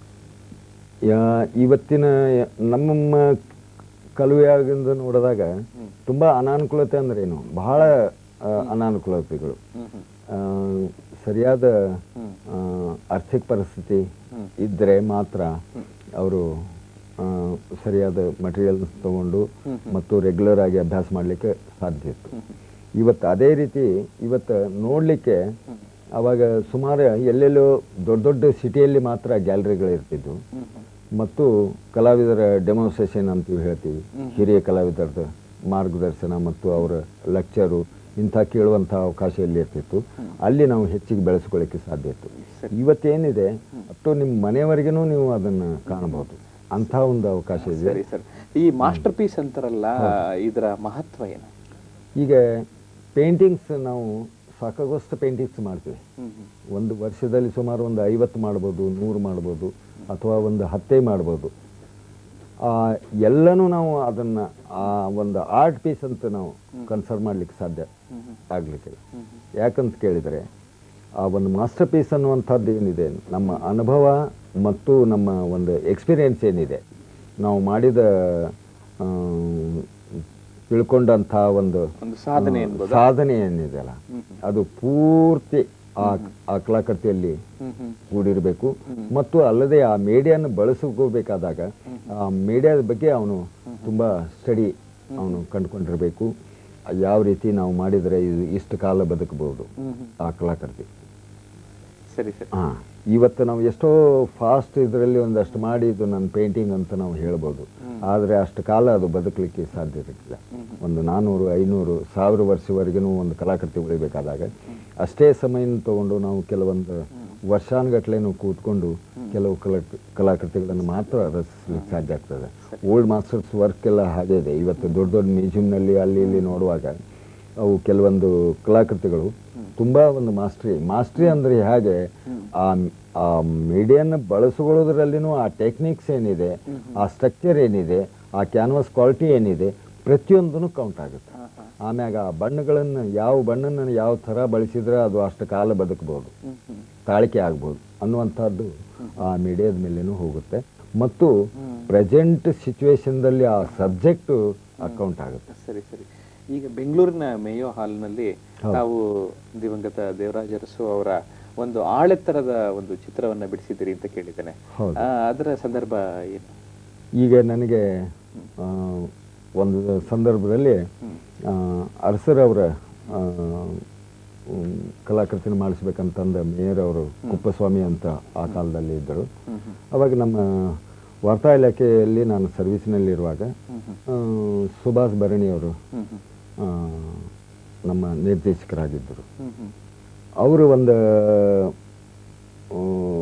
ಯಾ- ಇವತ್ತಿನ ಯ- ನಮ್ಮ ಕಲುವೆಯಾಗಿಂದ ನೋಡಿದಾಗ ತುಂಬ ಅನಾನುಕೂಲತೆ ಅಂದ್ರೆ ಏನು ಬಹಳ ಆ, ಅನಾನುಕೂಲತೆಗಳು ಆ, ಸರಿಯಾದ ಆ, ಆರ್ಥಿಕ ಪರಿಸ್ಥಿತಿ ಇದ್ದರೆ ಮಾತ್ರ ಅವರು ಸರಿಯಾದ ಮಟೀರಿಯಲ್ಸ್ ತಗೊಂಡು ಮತ್ತು ರೆಗ್ಯುಲರ್ ಆಗಿ ಅಭ್ಯಾಸ ಮಾಡಲಿಕ್ಕೆ ಸಾಧ್ಯ ಇತ್ತು ಇವತ್ತು ಅದೇ ರೀತಿ ಇವತ್ತು ನೋಡಲಿಕ್ಕೆ ಅವಾಗ ಸುಮಾರು ಎಲ್ಲೆಲ್ಲೋ ದೊಡ್ಡ ದೊಡ್ಡ ಸಿಟಿಯಲ್ಲಿ ಮಾತ್ರ ಗ್ಯಾಲರಿಗಳು ಇರ್ತಿದ್ವು ಮತ್ತು ಕಲಾವಿದರ ಡೆಮಾನ್ಸ್ಟ್ರೇಷನ್ ಅಂತೀವಿ ಹೇಳ್ತೀವಿ ಹಿರಿಯ ಕಲಾವಿದರದ ಮಾರ್ಗದರ್ಶನ ಮತ್ತು ಅವರ ಲೆಕ್ಚರು ಇಂಥ ಕೇಳುವಂಥ ಅವಕಾಶ ಎಲ್ಲಿ ಇರ್ತಿತ್ತು ಅಲ್ಲಿ ನಾವು ಹೆಚ್ಚಿಗೆ ಬೆಳೆಸ್ಕೊಳ್ಳಿಕ್ಕೆ ಸಾಧ್ಯ ಇತ್ತು ಇವತ್ತೇನಿದೆ ಅಷ್ಟು ನಿಮ್ಮ ಮನೆಯವರೆಗೂ ನೀವು ಅದನ್ನು ಕಾಣಬಹುದು ಅಂಥ ಒಂದು ಅವಕಾಶ ಇದೆ ಸರಿ ಸರ್ ಈ ಮಾಸ್ಟರ್ ಪೀಸ್ ಅಂತಾರಲ್ಲ ಇದರ ಮಹತ್ವ ಏನು ಈಗ ಪೇಂಟಿಂಗ್ಸ್ ನಾವು ಸಾಕಾಗುವಷ್ಟು ಪೇಂಟಿಂಗ್ಸ್ ಮಾಡ್ತೀವಿ ಹ್ಮ್ ಹ್ಮ್. ಒಂದು ವರ್ಷದಲ್ಲಿ ಸುಮಾರು ಒಂದು ಐವತ್ತು ಮಾಡ್ಬೋದು ನೂರು ಮಾಡ್ಬೋದು ಅಥವಾ ಒಂದು ಹತ್ತೇ ಮಾಡ್ಬೋದು ಆ, ಎಲ್ಲನೂ ನಾವು ಅದನ್ನು ಆ ಒಂದು ಆರ್ಟ್ ಪೀಸ್ ಅಂತ ನಾವು ಕನ್ಸರ್ವ್ ಮಾಡಲಿಕ್ಕೆ ಸಾಧ್ಯ ಆಗಲಿಕ್ಕೆ ಯಾಕಂತ ಕೇಳಿದರೆ ಆ ಒಂದು ಮಾಸ್ಟರ್ ಪೀಸ್ ಅನ್ನುವಂಥದ್ದು ಏನಿದೆ ನಮ್ಮ ಅನುಭವ ಮತ್ತು ನಮ್ಮ ಒಂದು ಎಕ್ಸ್ಪೀರಿಯೆನ್ಸ್ ಏನಿದೆ ನಾವು ಮಾಡಿದ ಆ, ತಿಳ್ಕೊಂಡಂಥ ಒಂದು ಒಂದು ಸಾಧನೆ ಆ, ಸಾಧನೆ ಏನಿದೆಯಲ್ಲ ಅದು ಪೂರ್ತಿ ಆ ಆ ಕಲಾಕೃತಿಯಲ್ಲಿ ಹ್ಮ್ ಹ್ಮ್ ಕೂಡಿರಬೇಕು ಮತ್ತು ಅಲ್ಲದೆ ಆ ಮೀಡಿಯಾನ ಬಳಸ್ಕೋಬೇಕಾದಾಗ ಆ ಮೀಡಿಯಾದ ಬಗ್ಗೆ ಅವನು ತುಂಬ ಸ್ಟಡಿ ಅವನು ಕಂಡುಕೊಂಡಿರಬೇಕು ಯಾವ ರೀತಿ ನಾವು ಮಾಡಿದರೆ ಇದು ಇಷ್ಟು ಕಾಲ ಬದುಕಬಹುದು ಹ್ಮ್ ಹ್ಮ್. ಆ ಕಲಾಕೃತಿ ಸರಿ ಸರಿ ಹಾಂ ಇವತ್ತು ನಾವು ಎಷ್ಟೋ ಫಾಸ್ಟ್ ಇದರಲ್ಲಿ ಒಂದಷ್ಟು ಮಾಡಿ ಇದು ನನ್ನ ಪೇಂಟಿಂಗ್ ಅಂತ ನಾವು ಹೇಳ್ಬೋದು ಆದರೆ ಅಷ್ಟು ಕಾಲ ಅದು ಬದುಕಲಿಕ್ಕೆ ಸಾಧ್ಯ ಇರಲಿಲ್ಲ ಒಂದು ನಾನ್ನೂರು ಐನೂರು ಸಾವಿರ ವರ್ಷವರೆಗೂ ಒಂದು ಕಲಾಕೃತಿ ಉಳಿಬೇಕಾದಾಗ ಅಷ್ಟೇ ಸಮಯನ ತಗೊಂಡು ನಾವು ಕೆಲವೊಂದು ವರ್ಷಾನುಗಟ್ಲೆನೂ ಕೂತ್ಕೊಂಡು ಕೆಲವು ಕಲಾ ಕಲಾಕೃತಿಗಳನ್ನು ಮಾತ್ರ ರಚಿಸ್ಲಿಕ್ಕೆ ಸಾಧ್ಯ ಆಗ್ತದೆ ಓಲ್ಡ್ ಮಾಸ್ಟರ್ಸ್ ವರ್ಕ್ ಎಲ್ಲ ಹಾಗೆ ಇದೆ ಇವತ್ತು ದೊಡ್ಡ ದೊಡ್ಡ ಮ್ಯೂಸಿಯಂನಲ್ಲಿ ಅಲ್ಲಿ ಇಲ್ಲಿ ನೋಡುವಾಗ ಅವು ಕೆಲವೊಂದು ಕಲಾಕೃತಿಗಳು ತುಂಬಾ ಒಂದು ಮಾಸ್ಟ್ರಿ ಮಾಸ್ಟ್ರಿ ಅಂದ್ರೆ ಹೇಗೆ ಆ ಆ ಮೀಡಿಯನ್ನ ಬಳಸಿಕೊಳ್ಳೋದ್ರಲ್ಲಿನೂ ಆ ಟೆಕ್ನಿಕ್ಸ್ ಏನಿದೆ ಆ ಸ್ಟ್ರಕ್ಚರ್ ಏನಿದೆ ಆ ಕ್ಯಾನ್ವಾಸ್ ಕ್ವಾಲಿಟಿ ಏನಿದೆ ಪ್ರತಿಯೊಂದೂ ಕೌಂಟ್ ಆಗುತ್ತೆ ಆಮ್ಯಾಗ ಆ ಬಣ್ಣಗಳನ್ನು ಯಾವ ಬಣ್ಣನ ಯಾವ ಥರ ಬಳಸಿದ್ರೆ ಅದು ಅಷ್ಟು ಕಾಲ ಬದುಕಬಹುದು ತಾಳಿಕೆ ಆಗ್ಬೋದು ಅನ್ನುವಂಥದ್ದು ಆ ಮೀಡಿಯಾದ ಮೇಲೇನೂ ಹೋಗುತ್ತೆ ಮತ್ತು ಪ್ರೆಸೆಂಟ್ ಸಿಚುವೇಶನ್ದಲ್ಲಿ ಆ ಸಬ್ಜೆಕ್ಟು ಅಕೌಂಟ್ ಆಗುತ್ತೆ ಸರಿ ಸರಿ ಈಗ ಬೆಂಗಳೂರಿನ ಮೇಯೋ ಹಾಲ್ನಲ್ಲಿ ತಾವು ದಿವಂಗತ ದೇವರಾಜ ಅರಸು ಅವರ ಒಂದು ಆಳೆತ್ತರದ ಒಂದು ಚಿತ್ರವನ್ನ ಬಿಡಿಸಿದ್ದೀರಿ ಅಂತ ಕೇಳಿದ್ದೇನೆ ಹೌದು. ಆ, ಅದರ ಸಂದರ್ಭ ಏನು ಈಗ ನನಗೆ ಆ, ಒಂದು ಸಂದರ್ಭದಲ್ಲಿ ಆ, ಅರಸರವರ ಆ, ಉಮ್, ಕಲಾಕೃತಿನ ಮಾಡಿಸ್ಬೇಕಂತಂದ ಮೇಯರ್ ಅವರು ಕುಪ್ಪಸ್ವಾಮಿ ಅಂತ ಆ ಕಾಲದಲ್ಲಿ ಇದ್ದರು ಅವಾಗ ನಮ್ಮ ವಾರ್ತಾ ಇಲಾಖೆಯಲ್ಲಿ ನಾನು ಸರ್ವಿಸ್ನಲ್ಲಿರುವಾಗ ಆ, ಸುಭಾಷ್ ಭರಣಿಯವರು ಆ, ನಮ್ಮ ನಿರ್ದೇಶಕರಾಗಿದ್ದರು ಅವರು ಒಂದು ಆ,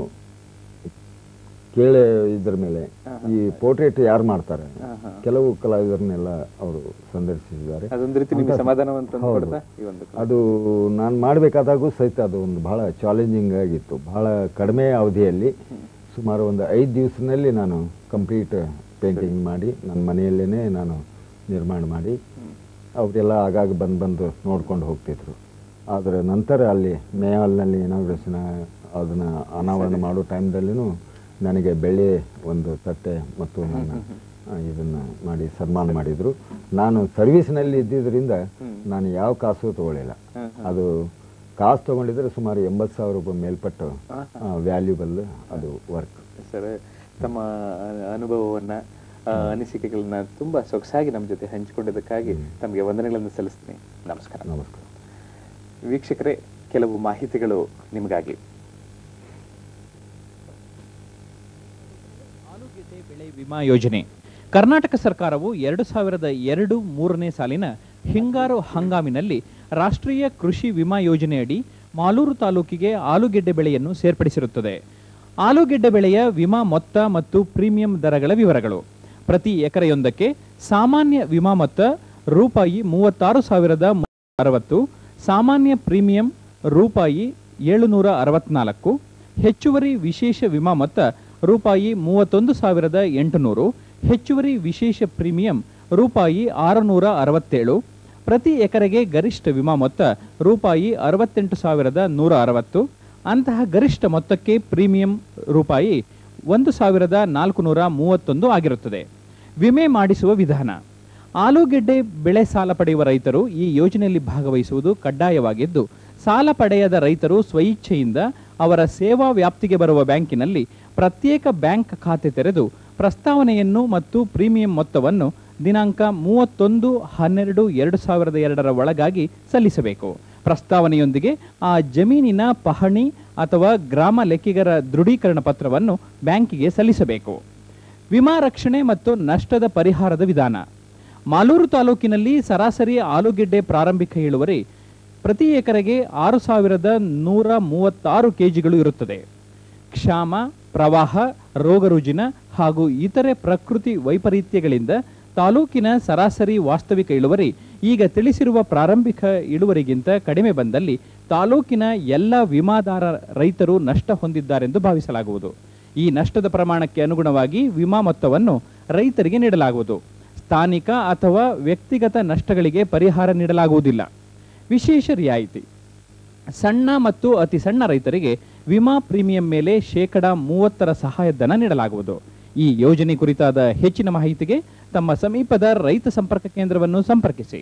ಕೇಳಿ ಇದ್ರ ಮೇಲೆ ಈ ಪೋರ್ಟ್ರೇಟ್ ಯಾರು ಮಾಡ್ತಾರೆ ಕೆಲವು ಕಲಾವಿದರನ್ನೆಲ್ಲ ಅವರು ಸಂದರ್ಶಿಸಿದ್ದಾರೆ ಅದೊಂದು ರೀತಿ ನಿಮಗೆ ಸಮಾಧಾನವಂತ ಹೌದು. ಕೊಡ್ತಾ ಈ ಒಂದು ಅದು ನಾನು ಮಾಡಬೇಕಾದಾಗೂ ಸಹಿತ ಅದು ಒಂದು ಬಹಳ ಚಾಲೆಂಜಿಂಗ್ ಆಗಿತ್ತು ಬಹಳ ಕಡಿಮೆ ಅವಧಿಯಲ್ಲಿ ಸುಮಾರು ಒಂದು ಐದು ದಿವಸದಲ್ಲಿ ನಾನು ಕಂಪ್ಲೀಟ್ ಪೇಂಟಿಂಗ್ ಮಾಡಿ ನನ್ನ ಮನೆಯಲ್ಲೇ ನಾನು ನಿರ್ಮಾಣ ಮಾಡಿ ಅವರೆಲ್ಲ ಆಗಾಗ ಬಂದು ಬಂದು ನೋಡ್ಕೊಂಡು ಹೋಗ್ತಿದ್ರು ಆದರೆ ನಂತರ ಅಲ್ಲಿ ಮೇಹಾಲ್ನಲ್ಲಿ ಇನಾಗ್ರೇಷನ್ ಅದನ್ನು ಅನಾವರಣ ಮಾಡೋ ಟೈಮ್ದಲ್ಲಿನೂ ನನಗೆ ಬೆಳ್ಳಿ ಒಂದು ತಟ್ಟೆ ಮತ್ತು ನನ್ನ ಇದನ್ನು ಮಾಡಿ ಸನ್ಮಾನ ಮಾಡಿದರು ನಾನು ಸರ್ವಿಸ್ನಲ್ಲಿ ಇದ್ದಿದ್ದರಿಂದ ನಾನು ಯಾವ ಕಾಸು ತಗೊಳ್ಳಿಲ್ಲ ಅದು ಕಾಸು ತಗೊಂಡಿದ್ರೆ ಸುಮಾರು ಎಂಬತ್ತು ಸಾವಿರ ರೂಪಾಯಿ ಮೇಲ್ಪಟ್ಟು ವ್ಯಾಲ್ಯೂಬಲ್ ಅದು ವರ್ಕ್ ಸರ್ ತಮ್ಮ ಅ- ಅನುಭವವನ್ನ ಆ, ಅನಿಸಿಕೆಗಳನ್ನ ತುಂಬಾ ಸೊಗಸಾಗಿ ನಮ್ಮ ಜೊತೆ ಹಂಚಿಕೊಂಡಿದ್ದಕ್ಕಾಗಿ ತಮಗೆ ವಂದನೆಗಳನ್ನು ಸಲ್ಲಿಸ್ತೀನಿ ನಮಸ್ಕಾರ ನಮಸ್ಕಾರ ವೀಕ್ಷಕರೇ ಕೆಲವು ಮಾಹಿತಿಗಳು ನಿಮಗಾಗಿ ಆಲೂಗೆಡ್ಡೆ ಬೆಳೆ ವಿಮಾ ಯೋಜನೆ ಕರ್ನಾಟಕ ಸರ್ಕಾರವು ಎರಡು ಸಾವಿರದ ಎರಡು ಮೂರನೇ ಸಾಲಿನ ಹಿಂಗಾರು ಹಂಗಾಮಿನಲ್ಲಿ ರಾಷ್ಟ್ರೀಯ ಕೃಷಿ ವಿಮಾ ಯೋಜನೆಯಡಿ ಮಾಲೂರು ತಾಲೂಕಿಗೆ ಆಲೂಗೆಡ್ಡೆ ಬೆಳೆಯನ್ನು ಸೇರ್ಪಡಿಸಿರುತ್ತದೆ ಆಲೂಗೆಡ್ಡೆ ಬೆಳೆಯ ವಿಮಾ ಮೊತ್ತ ಮತ್ತು ಪ್ರೀಮಿಯಂ ದರಗಳ ವಿವರಗಳು ಪ್ರತಿ ಎಕರೆಯೊಂದಕ್ಕೆ ಸಾಮಾನ್ಯ ವಿಮಾ ಮೊತ್ತ ರೂಪಾಯಿ ಮೂವತ್ತಾರು ಸಾವಿರದ ಅರವತ್ತು ಸಾಮಾನ್ಯ ಪ್ರೀಮಿಯಂ ರೂಪಾಯಿ ಏಳುನೂರ ಅರವತ್ನಾಲ್ಕು ಹೆಚ್ಚುವರಿ ವಿಶೇಷ ವಿಮಾ ಮೊತ್ತ ರೂಪಾಯಿ ಮೂವತ್ತೊಂದು ಸಾವಿರದ ಎಂಟುನೂರು ಹೆಚ್ಚುವರಿ ವಿಶೇಷ ಪ್ರೀಮಿಯಂ ರೂಪಾಯಿ ಆರುನೂರ ಅರವತ್ತೇಳು ಪ್ರತಿ ಎಕರೆಗೆ ಗರಿಷ್ಠ ವಿಮಾ ಮೊತ್ತ ರೂಪಾಯಿ ಅರವತ್ತೆಂಟು ಸಾವಿರದ ನೂರ ಅರವತ್ತು ಅಂತಹ ಗರಿಷ್ಠ ಮೊತ್ತಕ್ಕೆ ಪ್ರೀಮಿಯಂ ರೂಪಾಯಿ ಒಂದು ಸಾವಿರದ ನಾಲ್ಕುನೂರ ಮೂವತ್ತೊಂದು ಆಗಿರುತ್ತದೆ ವಿಮೆ ಮಾಡಿಸುವ ವಿಧಾನ ಆಲೂಗೆಡ್ಡೆ ಬೆಳೆ ಸಾಲ ಪಡೆಯುವ ರೈತರು ಈ ಯೋಜನೆಯಲ್ಲಿ ಭಾಗವಹಿಸುವುದು ಕಡ್ಡಾಯವಾಗಿದ್ದು ಸಾಲ ಪಡೆಯದ ರೈತರು ಸ್ವಇಚ್ಛೆಯಿಂದ ಅವರ ಸೇವಾ ವ್ಯಾಪ್ತಿಗೆ ಬರುವ ಬ್ಯಾಂಕಿನಲ್ಲಿ ಪ್ರತ್ಯೇಕ ಬ್ಯಾಂಕ್ ಖಾತೆ ತೆರೆದು ಪ್ರಸ್ತಾವನೆಯನ್ನು ಮತ್ತು ಪ್ರೀಮಿಯಂ ಮೊತ್ತವನ್ನು ದಿನಾಂಕ ಮೂವತ್ತೊಂದು ಹನ್ನೆರಡು ಎರಡು ಸಾವಿರದ ಎರಡರ ಒಳಗಾಗಿ ಸಲ್ಲಿಸಬೇಕು ಪ್ರಸ್ತಾವನೆಯೊಂದಿಗೆ ಆ ಜಮೀನಿನ ಪಹಣಿ ಅಥವಾ ಗ್ರಾಮ ಲೆಕ್ಕಿಗರ ದೃಢೀಕರಣ ಪತ್ರವನ್ನು ಬ್ಯಾಂಕಿಗೆ ಸಲ್ಲಿಸಬೇಕು ವಿಮಾ ರಕ್ಷಣೆ ಮತ್ತು ನಷ್ಟದ ಪರಿಹಾರದ ವಿಧಾನ ಮಾಲೂರು ತಾಲೂಕಿನಲ್ಲಿ ಸರಾಸರಿ ಆಲೂಗೆಡ್ಡೆ ಪ್ರಾರಂಭಿಕ ಇಳುವರಿ ಪ್ರತಿ ಎಕರೆಗೆ ಆರು ಸಾವಿರದ ನೂರ ಮೂವತ್ತಾರು ಕೆಜಿಗಳು ಇರುತ್ತದೆ ಕ್ಷಾಮ ಪ್ರವಾಹ ರೋಗರುಜಿನ ಹಾಗೂ ಇತರೆ ಪ್ರಕೃತಿ ವೈಪರೀತ್ಯಗಳಿಂದ ತಾಲೂಕಿನ ಸರಾಸರಿ ವಾಸ್ತವಿಕ ಇಳುವರಿ ಈಗ ತಿಳಿಸಿರುವ ಪ್ರಾರಂಭಿಕ ಇಳುವರಿಗಿಂತ ಕಡಿಮೆ ಬಂದಲ್ಲಿ ತಾಲೂಕಿನ ಎಲ್ಲ ವಿಮಾದಾರ ರೈತರು ನಷ್ಟ ಹೊಂದಿದ್ದಾರೆಂದು ಭಾವಿಸಲಾಗುವುದು ಈ ನಷ್ಟದ ಪ್ರಮಾಣಕ್ಕೆ ಅನುಗುಣವಾಗಿ ವಿಮಾ ಮೊತ್ತವನ್ನು ರೈತರಿಗೆ ನೀಡಲಾಗುವುದು ಸ್ಥಾನಿಕ ಅಥವಾ ವ್ಯಕ್ತಿಗತ ನಷ್ಟಗಳಿಗೆ ಪರಿಹಾರ ನೀಡಲಾಗುವುದಿಲ್ಲ ವಿಶೇಷ ರಿಯಾಯಿತಿ ಸಣ್ಣ ಮತ್ತು ಅತಿ ಸಣ್ಣ ರೈತರಿಗೆ ವಿಮಾ ಪ್ರೀಮಿಯಂ ಮೇಲೆ ಶೇಕಡ ಮೂವತ್ತರ ಸಹಾಯಧನ ನೀಡಲಾಗುವುದು ಈ ಯೋಜನೆ ಕುರಿತಾದ ಹೆಚ್ಚಿನ ಮಾಹಿತಿಗೆ ತಮ್ಮ ಸಮೀಪದ ರೈತ ಸಂಪರ್ಕ ಕೇಂದ್ರವನ್ನು ಸಂಪರ್ಕಿಸಿ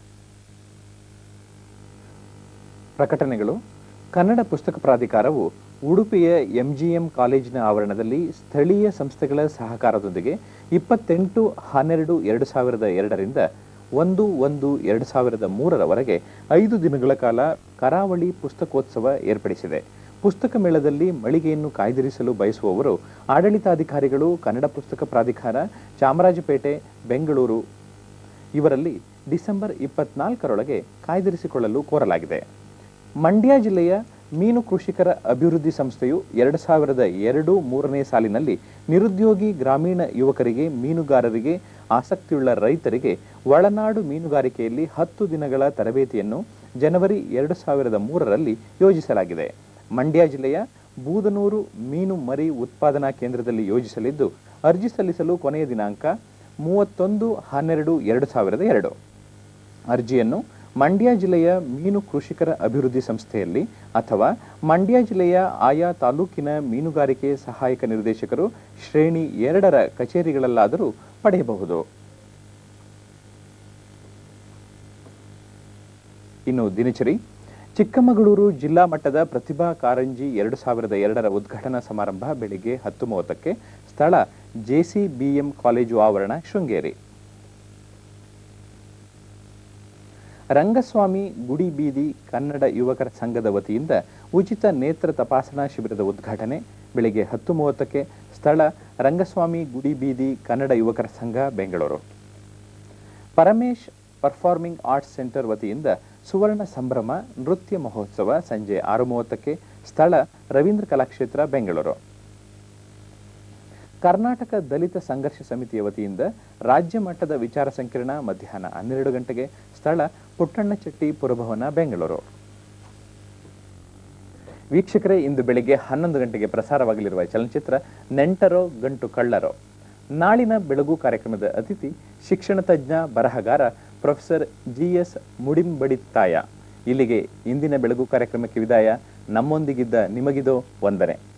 ಪ್ರಕಟಣೆಗಳು ಕನ್ನಡ ಪುಸ್ತಕ ಪ್ರಾಧಿಕಾರವು ಉಡುಪಿಯ ಎಂಜಿಎಂ ಕಾಲೇಜಿನ ಆವರಣದಲ್ಲಿ ಸ್ಥಳೀಯ ಸಂಸ್ಥೆಗಳ ಸಹಕಾರದೊಂದಿಗೆ ಇಪ್ಪತ್ತೆಂಟು ಹನ್ನೆರಡು ಎರಡು ಸಾವಿರದ ಎರಡರಿಂದ ಒಂದು ಒಂದು ಎರಡು ಸಾವಿರದ ಮೂರರವರೆಗೆ ಐದು ದಿನಗಳ ಕಾಲ ಕರಾವಳಿ ಪುಸ್ತಕೋತ್ಸವ ಏರ್ಪಡಿಸಿದೆ ಪುಸ್ತಕ ಮೇಳದಲ್ಲಿ ಮಳಿಗೆಯನ್ನು ಕಾಯ್ದಿರಿಸಲು ಬಯಸುವವರು ಆಡಳಿತಾಧಿಕಾರಿಗಳು ಕನ್ನಡ ಪುಸ್ತಕ ಪ್ರಾಧಿಕಾರ ಚಾಮರಾಜಪೇಟೆ ಬೆಂಗಳೂರು ಇವರಲ್ಲಿ ಡಿಸೆಂಬರ್ ಇಪ್ಪತ್ನಾಲ್ಕರೊಳಗೆ ಕಾಯ್ದಿರಿಸಿಕೊಳ್ಳಲು ಕೋರಲಾಗಿದೆ ಮಂಡ್ಯ ಜಿಲ್ಲೆಯ ಮೀನು ಕೃಷಿಕರ ಅಭಿವೃದ್ಧಿ ಸಂಸ್ಥೆಯು ಎರಡು ಸಾವಿರದ ಎರಡು ಮೂರನೇ ಸಾಲಿನಲ್ಲಿ ನಿರುದ್ಯೋಗಿ ಗ್ರಾಮೀಣ ಯುವಕರಿಗೆ ಮೀನುಗಾರರಿಗೆ ಆಸಕ್ತಿಯುಳ್ಳ ರೈತರಿಗೆ ಒಳನಾಡು ಮೀನುಗಾರಿಕೆಯಲ್ಲಿ ಹತ್ತು ದಿನಗಳ ತರಬೇತಿಯನ್ನು ಜನವರಿ ಎರಡು ಸಾವಿರದ ಮೂರರಲ್ಲಿ ಯೋಜಿಸಲಾಗಿದೆ ಮಂಡ್ಯ ಜಿಲ್ಲೆಯ ಬೂದನೂರು ಮೀನು ಮರಿ ಉತ್ಪಾದನಾ ಕೇಂದ್ರದಲ್ಲಿ ಯೋಜಿಸಲಿದ್ದು ಅರ್ಜಿ ಸಲ್ಲಿಸಲು ಕೊನೆಯ ದಿನಾಂಕ ಮೂವತ್ತೊಂದು ಹನ್ನೆರಡು ಎರಡು ಸಾವಿರದ ಎರಡು ಅರ್ಜಿಯನ್ನು ಮಂಡ್ಯ ಜಿಲ್ಲೆಯ ಮೀನು ಕೃಷಿಕರ ಅಭಿವೃದ್ಧಿ ಸಂಸ್ಥೆಯಲ್ಲಿ ಅಥವಾ ಮಂಡ್ಯ ಜಿಲ್ಲೆಯ ಆಯಾ ತಾಲೂಕಿನ ಮೀನುಗಾರಿಕೆ ಸಹಾಯಕ ನಿರ್ದೇಶಕರು ಶ್ರೇಣಿ ಎರಡರ ಕಚೇರಿಗಳಲ್ಲಾದರೂ ಪಡೆಯಬಹುದು ಇನ್ನು ದಿನಚರಿ ಚಿಕ್ಕಮಗಳೂರು ಜಿಲ್ಲಾ ಮಟ್ಟದ ಪ್ರತಿಭಾ ಕಾರಂಜಿ ಎರಡು ಸಾವಿರದ ಎರಡರ ಉದ್ಘಾಟನಾ ಸಮಾರಂಭ ಬೆಳಿಗ್ಗೆ ಹತ್ತು ಮೂವತ್ತಕ್ಕೆ ಸ್ಥಳ ಜೆಸಿಬಿಎಂ ಕಾಲೇಜು ಆವರಣ ಶೃಂಗೇರಿ ರಂಗಸ್ವಾಮಿ ಗುಡಿ ಬೀದಿ ಕನ್ನಡ ಯುವಕರ ಸಂಘದ ವತಿಯಿಂದ ಉಚಿತ ನೇತ್ರ ತಪಾಸಣಾ ಶಿಬಿರದ ಉದ್ಘಾಟನೆ ಬೆಳಿಗ್ಗೆ ಹತ್ತು ಮೂವತ್ತಕ್ಕೆ ಸ್ಥಳ ರಂಗಸ್ವಾಮಿ ಗುಡಿ ಬೀದಿ ಕನ್ನಡ ಯುವಕರ ಸಂಘ Bengaluru Paramesh performing arts centre ವತಿಯಿಂದ ಸುವರ್ಣ ಸಂಭ್ರಮ ನೃತ್ಯ ಮಹೋತ್ಸವ ಸಂಜೆ ಆರು ಮೂವತ್ತಕ್ಕೆ ಸ್ಥಳ ರವೀಂದ್ರ ಕಲಾಕ್ಷೇತ್ರ ಬೆಂಗಳೂರು ಕರ್ನಾಟಕ ದಲಿತ ಸಂಘರ್ಷ ಸಮಿತಿಯ ವತಿಯಿಂದ ರಾಜ್ಯ ಮಟ್ಟದ ವಿಚಾರ ಸಂಕಿರಣ ಮಧ್ಯಾಹ್ನ ಹನ್ನೆರಡು ಗಂಟೆಗೆ ಸ್ಥಳ ಪುಟ್ಟಣ್ಣಚೆಟ್ಟಿ ಪುರಭವನ ಬೆಂಗಳೂರು ವೀಕ್ಷಕರೇ ಇಂದು ಬೆಳಿಗ್ಗೆ ಹನ್ನೊಂದು ಗಂಟೆಗೆ ಪ್ರಸಾರವಾಗಲಿರುವ ಚಲನಚಿತ್ರ ನೆಂಟರೋ ಗಂಟು ಕಳ್ಳರೋ ನಾಳಿನ ಬೆಳಗು ಕಾರ್ಯಕ್ರಮದ ಅತಿಥಿ ಶಿಕ್ಷಣ ತಜ್ಞ ಬರಹಗಾರ ಪ್ರೊಫೆಸರ್ ಜಿ ಎಸ್ ಮುಡಿಂಬಡಿತ್ತಾಯ ಇಲ್ಲಿಗೆ ಇಂದಿನ ಬೆಳಗು ಕಾರ್ಯಕ್ರಮಕ್ಕೆ ವಿದಾಯ ನಮ್ಮೊಂದಿಗಿದ್ದ ನಿಮಗಿದೋ ವಂದನೆ